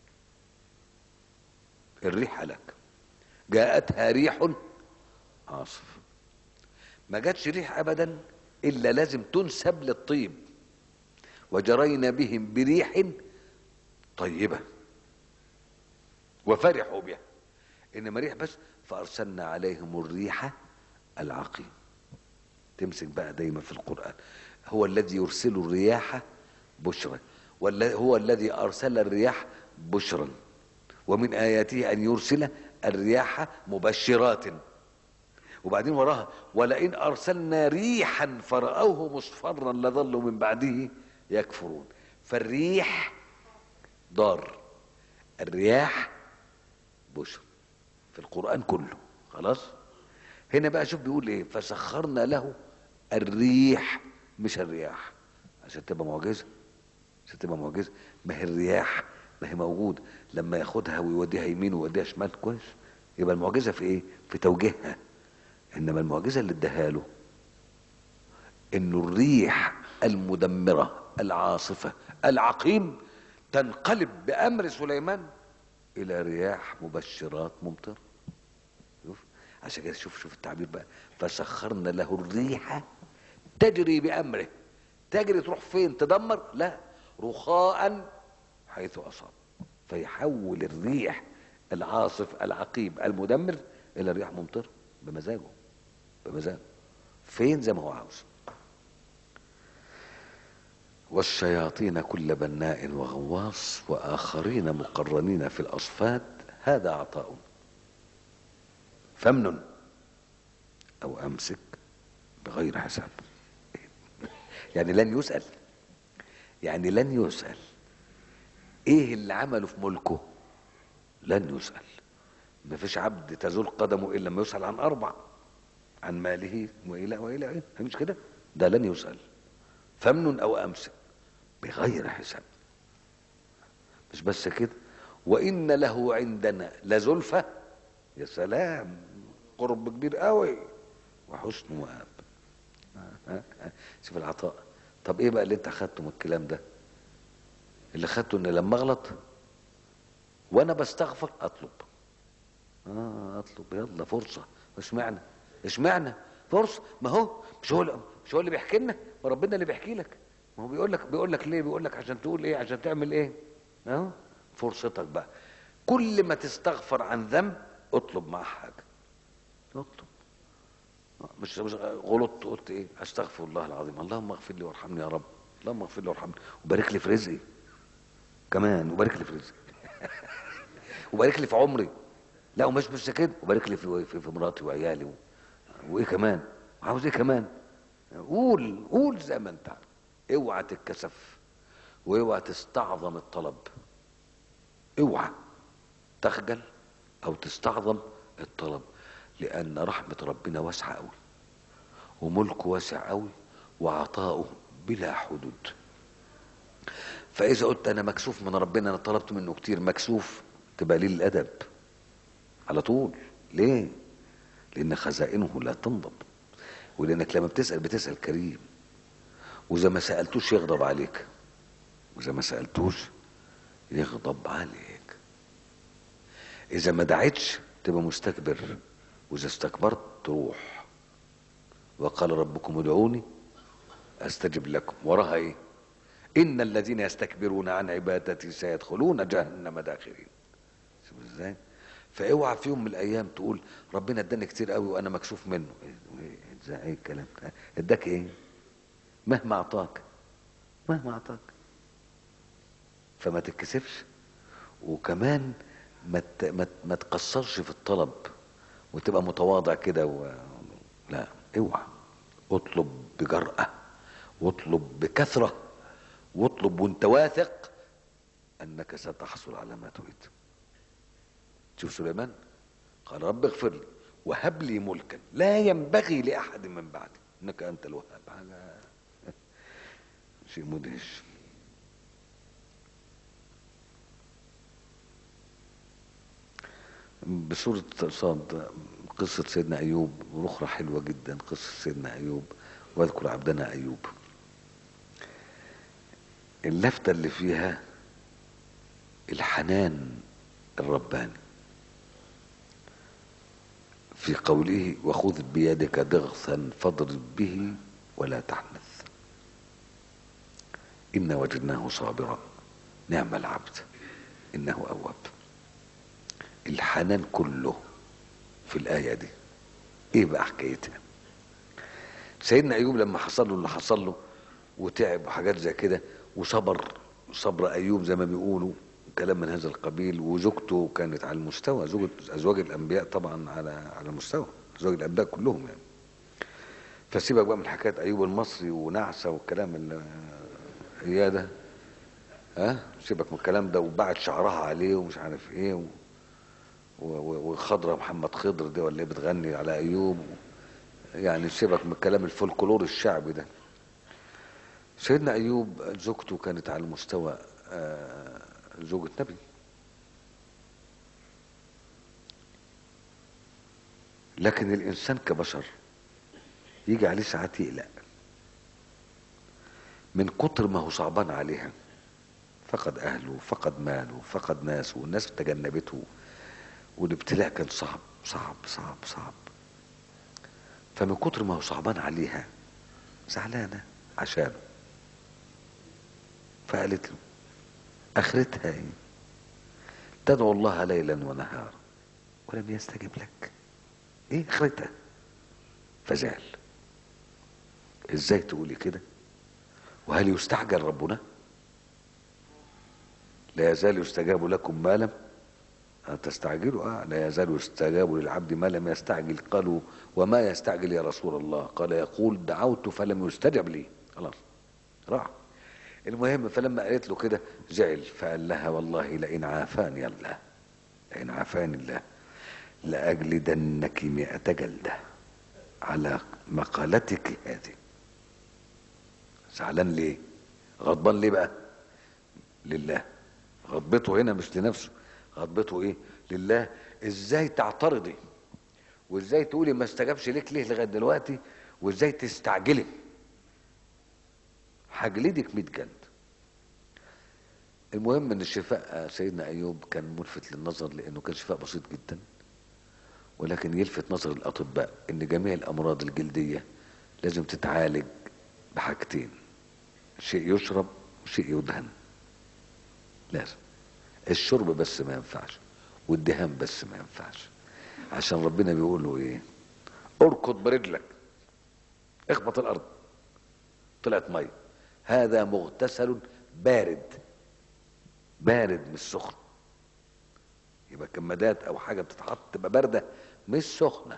الريح هلاك جاءتها ريح عاصف ما جاتش ريح ابدا الا لازم تنسب للطيب وجرينا بهم بريح طيبه وفرحوا بها انما ريح بس فارسلنا عليهم الريح العقيم تمسك بقى دايما في القران هو الذي يرسل الرياح بشرا ولا هو الذي ارسل الرياح بشرا ومن اياته ان يرسل الرياح مبشرات وبعدين وراها ولئن ارسلنا ريحا فراوه مصفرا لظلوا من بعده يكفرون فالريح ضار الرياح بشر في القران كله خلاص هنا بقى شوف بيقول ايه فسخرنا له الريح مش الرياح عشان تبقى معجزه عشان تبقى معجزه ما هي الرياح ما هي موجوده لما ياخدها ويوديها يمين ويوديها شمال كويس يبقى المعجزه في ايه في توجيهها انما المعجزه اللي اداها له انه الريح المدمره العاصفه العقيم تنقلب بامر سليمان الى رياح مبشرات ممطره شوف عشان كده شوف شوف التعبير بقى فسخرنا له الريح تجري بامره تجري تروح فين تدمر لا رخاء حيث اصاب فيحول الريح العاصف العقيم المدمر الى رياح ممطره بمزاجه بمزاجه فين زي ما هو عاوز والشياطين كل بناء وغواص واخرين مقرنين في الاصفاد هذا عطاء فمن او امسك بغير حساب يعني لن يسال يعني لن يسال ايه اللي عمله في ملكه لن يسال ما فيش عبد تزول قدمه الا لما يسال عن اربع عن ماله والى والى ايه مش كده ده لن يسال فمن او امسك بغير حساب مش بس كده وان له عندنا لزلفى يا سلام قرب كبير قوي وحسن مآب شوف العطاء طب ايه بقى اللي انت اخدته من الكلام ده اللي اخدته ان لما اغلط وانا بستغفر اطلب اه اطلب يلا فرصه اشمعنى اشمعنى فرصه ما هو مش هو مش هو اللي بيحكي لنا ما ربنا اللي بيحكي لك ما هو بيقول لك بيقول لك ليه بيقول لك عشان تقول ايه عشان تعمل ايه اه فرصتك بقى كل ما تستغفر عن ذنب اطلب معاه حاجه اطلب مش مش غلطت قلت ايه استغفر الله العظيم اللهم اغفر لي وارحمني يا رب اللهم اغفر لي وارحمني وبارك لي في رزقي كمان وبارك لي في رزقي وبارك لي في عمري لا ومش بس كده وبارك لي في في, في مراتي وعيالي و... وايه كمان عاوز ايه كمان قول قول زي ما انت اوعى تتكسف واوعى تستعظم الطلب اوعى تخجل او تستعظم الطلب لان رحمه ربنا واسعه قوي وملكه واسع قوي وعطاؤه بلا حدود فاذا قلت انا مكسوف من ربنا انا طلبت منه كتير مكسوف تبقى ليه الادب على طول ليه لان خزائنه لا تنضب ولانك لما بتسال بتسال كريم واذا ما سالتوش يغضب عليك واذا ما سالتوش يغضب عليك اذا ما دعيتش تبقى مستكبر واذا استكبرت تروح وقال ربكم ادعوني استجب لكم وراها ايه ان الذين يستكبرون عن عبادتي سيدخلون جهنم داخرين شوف ازاي فاوعى في يوم من الايام تقول ربنا اداني كتير قوي وانا مكسوف منه ازاي ايه الكلام ده اداك ايه مهما اعطاك مهما اعطاك فما تتكسفش وكمان ما ما ما تقصرش في الطلب وتبقى متواضع كده و... لا اوعى اطلب بجرأة واطلب بكثرة واطلب وانت واثق انك ستحصل على ما تريد شوف سليمان قال رب اغفر لي وهب لي ملكا لا ينبغي لاحد من بعدي انك انت الوهاب حاجه شيء مدهش بسورة صاد قصة سيدنا أيوب أخرى حلوة جدا قصة سيدنا أيوب واذكر عبدنا أيوب اللفتة اللي فيها الحنان الرباني في قوله وخذ بيدك ضغثا فاضرب به ولا تحنث إنا وجدناه صابرا نعم العبد إنه أواب الحنان كله في الآية دي ايه بقى حكايتها سيدنا ايوب لما حصل له اللي حصل له وتعب وحاجات زي كده وصبر صبر ايوب زي ما بيقولوا كلام من هذا القبيل وزوجته كانت على المستوى زوجة ازواج الانبياء طبعا على على المستوى ازواج الانبياء كلهم يعني فسيبك بقى من حكايه ايوب المصري ونعسه والكلام اللي هي ده ها سيبك من الكلام ده وبعت شعرها عليه ومش عارف ايه و... وخضرة محمد خضر دي ولا بتغني على ايوب يعني سيبك من الكلام الفولكلور الشعبي ده سيدنا ايوب زوجته كانت على مستوى زوجة نبي لكن الانسان كبشر يجي عليه ساعات يقلق من كتر ما هو صعبان عليها فقد اهله فقد ماله فقد ناسه والناس تجنبته والابتلاء كان صعب صعب صعب صعب فمن كتر ما هو صعبان عليها زعلانه عشانه فقالت له اخرتها ايه تدعو الله ليلا ونهارا ولم يستجب لك ايه اخرتها فزعل ازاي تقولي كده وهل يستعجل ربنا لا يزال يستجاب لكم ما لم تستعجلوا آه لا يزال يستجاب للعبد ما لم يستعجل قالوا وما يستعجل يا رسول الله قال يقول دعوت فلم يستجب لي خلاص راح المهم فلما قالت له كده زعل فقال لها والله لئن عافاني الله لئن عافاني الله لأجلدنك مئة جلدة على مقالتك هذه زعلان ليه غضبان ليه بقى لله غضبته هنا مش لنفسه غضبته ايه لله ازاي تعترضي وازاي تقولي ما استجابش ليك ليه لغايه دلوقتي وازاي تستعجلي هجلدك 100 جلد المهم ان الشفاء سيدنا ايوب كان ملفت للنظر لانه كان شفاء بسيط جدا ولكن يلفت نظر الاطباء ان جميع الامراض الجلديه لازم تتعالج بحاجتين شيء يشرب وشيء يدهن لازم الشرب بس ما ينفعش والدهان بس ما ينفعش عشان ربنا بيقول له ايه اركض برجلك اخبط الارض طلعت ميه هذا مغتسل بارد بارد مش سخن يبقى كمادات او حاجه بتتحط تبقى بارده مش سخنه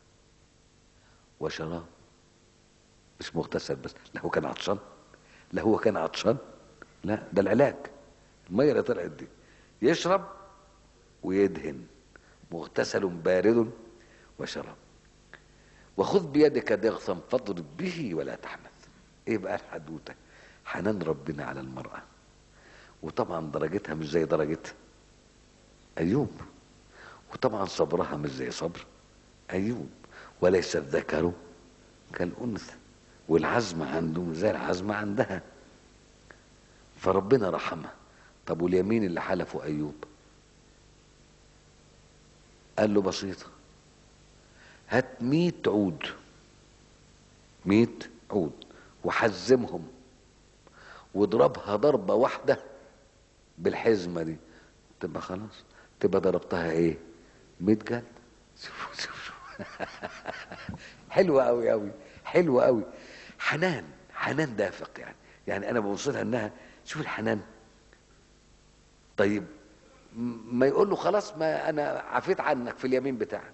وشراب مش مغتسل بس لا هو كان عطشان لا هو كان عطشان لا ده العلاج الميه اللي طلعت دي يشرب ويدهن مغتسل بارد وشراب وخذ بيدك ضغثا فاضرب به ولا تحنث ايه بقى الحدوته حنان ربنا على المراه وطبعا درجتها مش زي درجه ايوب وطبعا صبرها مش زي صبر ايوب وليس الذكر كالانثى والعزم عنده مش زي العزم عندها فربنا رحمها طب واليمين اللي حلفه ايوب قال له بسيطة هات ميت عود ميت عود وحزمهم واضربها ضربة واحدة بالحزمة دي تبقى خلاص تبقى ضربتها ايه ميت جلد شوف شوف شوف حلوة قوي قوي حلوة قوي حنان حنان دافق يعني يعني انا بوصلها انها شوف الحنان طيب ما يقول له خلاص ما انا عفيت عنك في اليمين بتاعك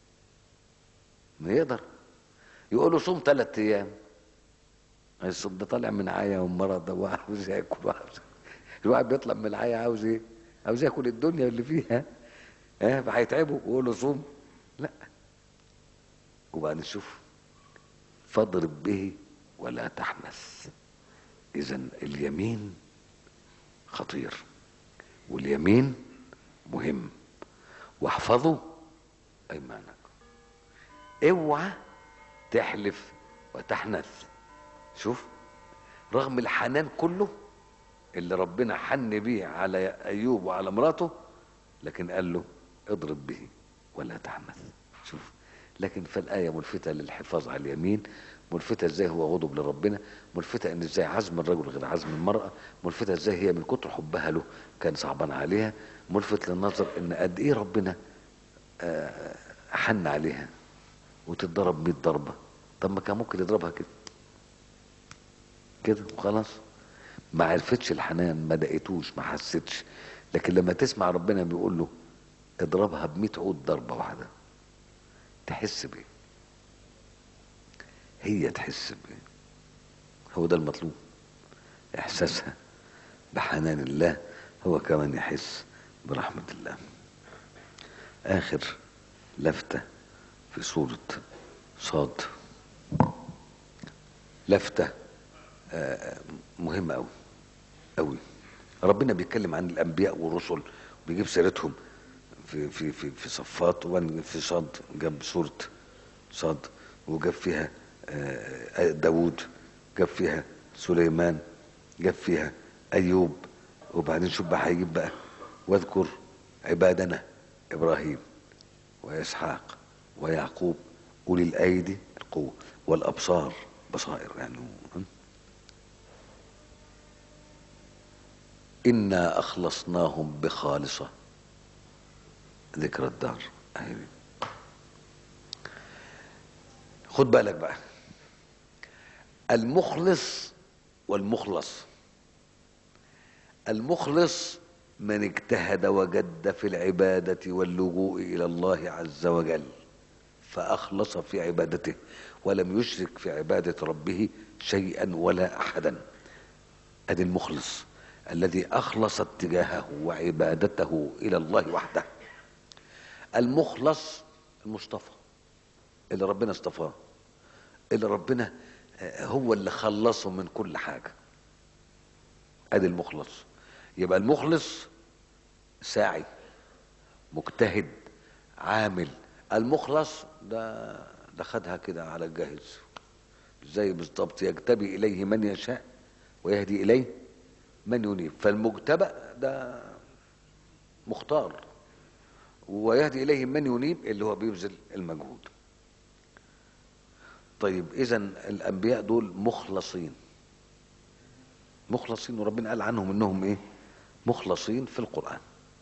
ما يقدر يقول له صوم ثلاث ايام الصوم ده طالع من عيا ومرض وعاوز ياكل وعاوز الواحد بيطلع من العيا عاوز ايه؟ عاوز ياكل الدنيا اللي فيها ها فهيتعبه ويقول له صوم لا وبعدين شوف فاضرب به ولا تحنث اذا اليمين خطير واليمين مهم واحفظوا ايمانكم اوعى تحلف وتحنث شوف رغم الحنان كله اللي ربنا حن بيه على ايوب وعلى مراته لكن قال له اضرب به ولا تحنث شوف لكن فالايه ملفته للحفاظ على اليمين ملفتة ازاي هو غضب لربنا ملفتة ان ازاي عزم الرجل غير عزم المرأة ملفتة ازاي هي من كتر حبها له كان صعبان عليها ملفت للنظر ان قد ايه ربنا آه، حن عليها وتتضرب 100 ضربة طب ما كان ممكن يضربها كده كده وخلاص ما عرفتش الحنان ما دقيتوش ما حستش لكن لما تسمع ربنا بيقول له اضربها ب 100 عود ضربة واحدة تحس بيه هي تحس بيه هو ده المطلوب احساسها بحنان الله هو كمان يحس برحمة الله اخر لفتة في سورة صاد لفتة آه، مهمة أوي أوي ربنا بيتكلم عن الأنبياء والرسل بيجيب سيرتهم في في في في صفات وبعدين في صاد جاب سورة صاد وجاب فيها آه، داوود جاب فيها سليمان جاب فيها أيوب وبعدين شوف بقى هيجيب بقى واذكر عبادنا إبراهيم وإسحاق ويعقوب أولي الأيدي القوة والأبصار بصائر يعني م? إنا أخلصناهم بخالصة ذكر الدار أهي دي. خد بالك بقى المخلص والمخلص المخلص من اجتهد وجد في العبادة واللجوء إلى الله عز وجل فأخلص في عبادته ولم يشرك في عبادة ربه شيئا ولا أحدا أدي المخلص الذي أخلص اتجاهه وعبادته إلى الله وحده المخلص المصطفى اللي ربنا اصطفاه اللي ربنا آه، هو اللي خلصه من كل حاجة ادي المخلص يبقى المخلص ساعي مجتهد عامل المخلص ده ده خدها كده على الجاهز زي بالضبط يجتبي اليه من يشاء ويهدي اليه من ينيب فالمجتبى ده مختار ويهدي اليه من ينيب اللي هو بيبذل المجهود طيب اذا الانبياء دول مخلصين مخلصين وربنا قال عنهم انهم ايه مخلصين في القران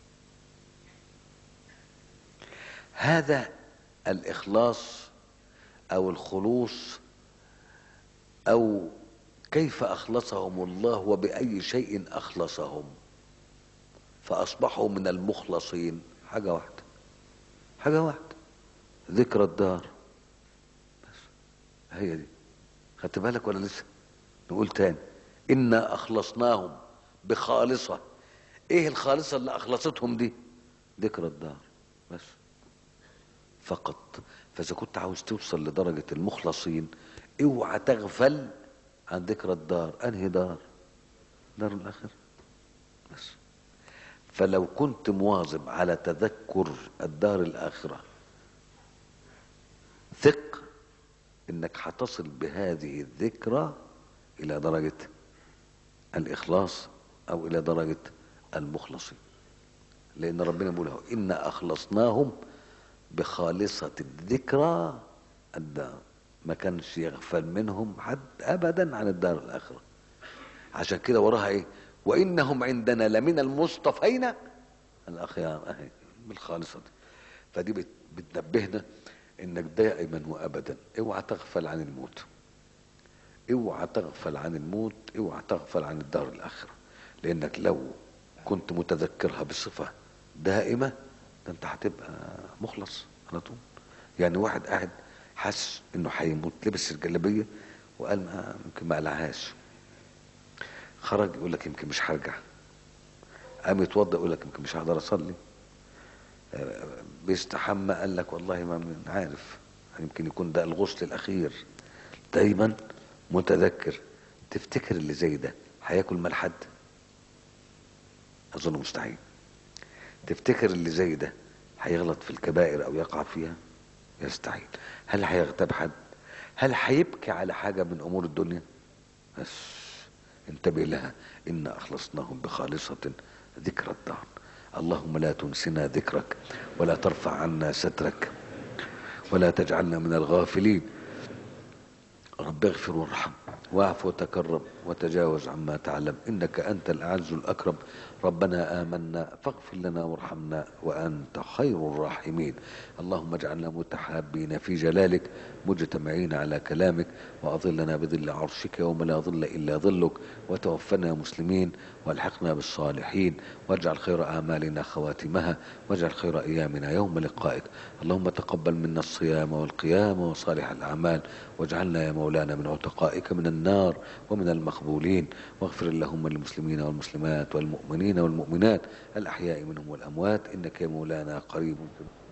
هذا الاخلاص او الخلوص او كيف اخلصهم الله وباي شيء اخلصهم فاصبحوا من المخلصين حاجه واحده حاجه واحده ذكر الدار بس هي دي خدت بالك ولا لسه نقول تاني انا اخلصناهم بخالصه ايه الخالصه اللي اخلصتهم دي ذكر الدار بس فقط فاذا كنت عاوز توصل لدرجه المخلصين اوعى تغفل عن ذكر الدار انهي دار دار الاخره بس فلو كنت مواظب على تذكر الدار الاخره ثق انك هتصل بهذه الذكرى الى درجه الاخلاص او الى درجه المخلصين لان ربنا بيقول له انا اخلصناهم بخالصه الذكرى الدار ما كانش يغفل منهم حد ابدا عن الدار الاخره عشان كده وراها ايه وانهم عندنا لمن المصطفين الاخيار اهي بالخالصه دي فدي بت- بتنبهنا انك دائما وابدا اوعى تغفل عن الموت اوعى تغفل عن الموت اوعى تغفل عن الدار الاخره لانك لو كنت متذكرها بصفه دائمه ده انت هتبقى مخلص على طول يعني واحد قاعد حاسس انه هيموت لبس الجلابيه وقال ما يمكن ما قلعهاش خرج يقول لك يمكن مش هرجع قام يتوضا يقول لك يمكن مش هقدر اصلي آه، بيستحمى قال لك والله ما من عارف يمكن يكون ده الغسل الاخير دايما متذكر تفتكر اللي زي ده هياكل مال حد اظن مستحيل تفتكر اللي زي ده هيغلط في الكبائر او يقع فيها يستحيل هل هيغتاب حد هل هيبكي على حاجه من امور الدنيا بس انتبه لها إنا أخلصناهم بخالصة ذكر الدار اللهم لا تنسنا ذكرك ولا ترفع عنا سترك ولا تجعلنا من الغافلين رب اغفر وارحم واعف وتكرم وتجاوز عما تعلم إنك أنت الأعز الأكرم ربنا آمنا فاغفر لنا وارحمنا وأنت خير الراحمين اللهم اجعلنا متحابين في جلالك مجتمعين على كلامك وأظلنا بظل عرشك يوم لا ظل إلا ظلك وتوفنا مسلمين والحقنا بالصالحين واجعل خير أعمالنا خواتمها واجعل خير أيامنا يوم لقائك اللهم تقبل منا الصيام والقيام وصالح الأعمال واجعلنا يا مولانا من عتقائك من النار ومن المقبولين واغفر اللهم للمسلمين والمسلمات والمؤمنين والمؤمنات الأحياء منهم والأموات إنك يا مولانا قريب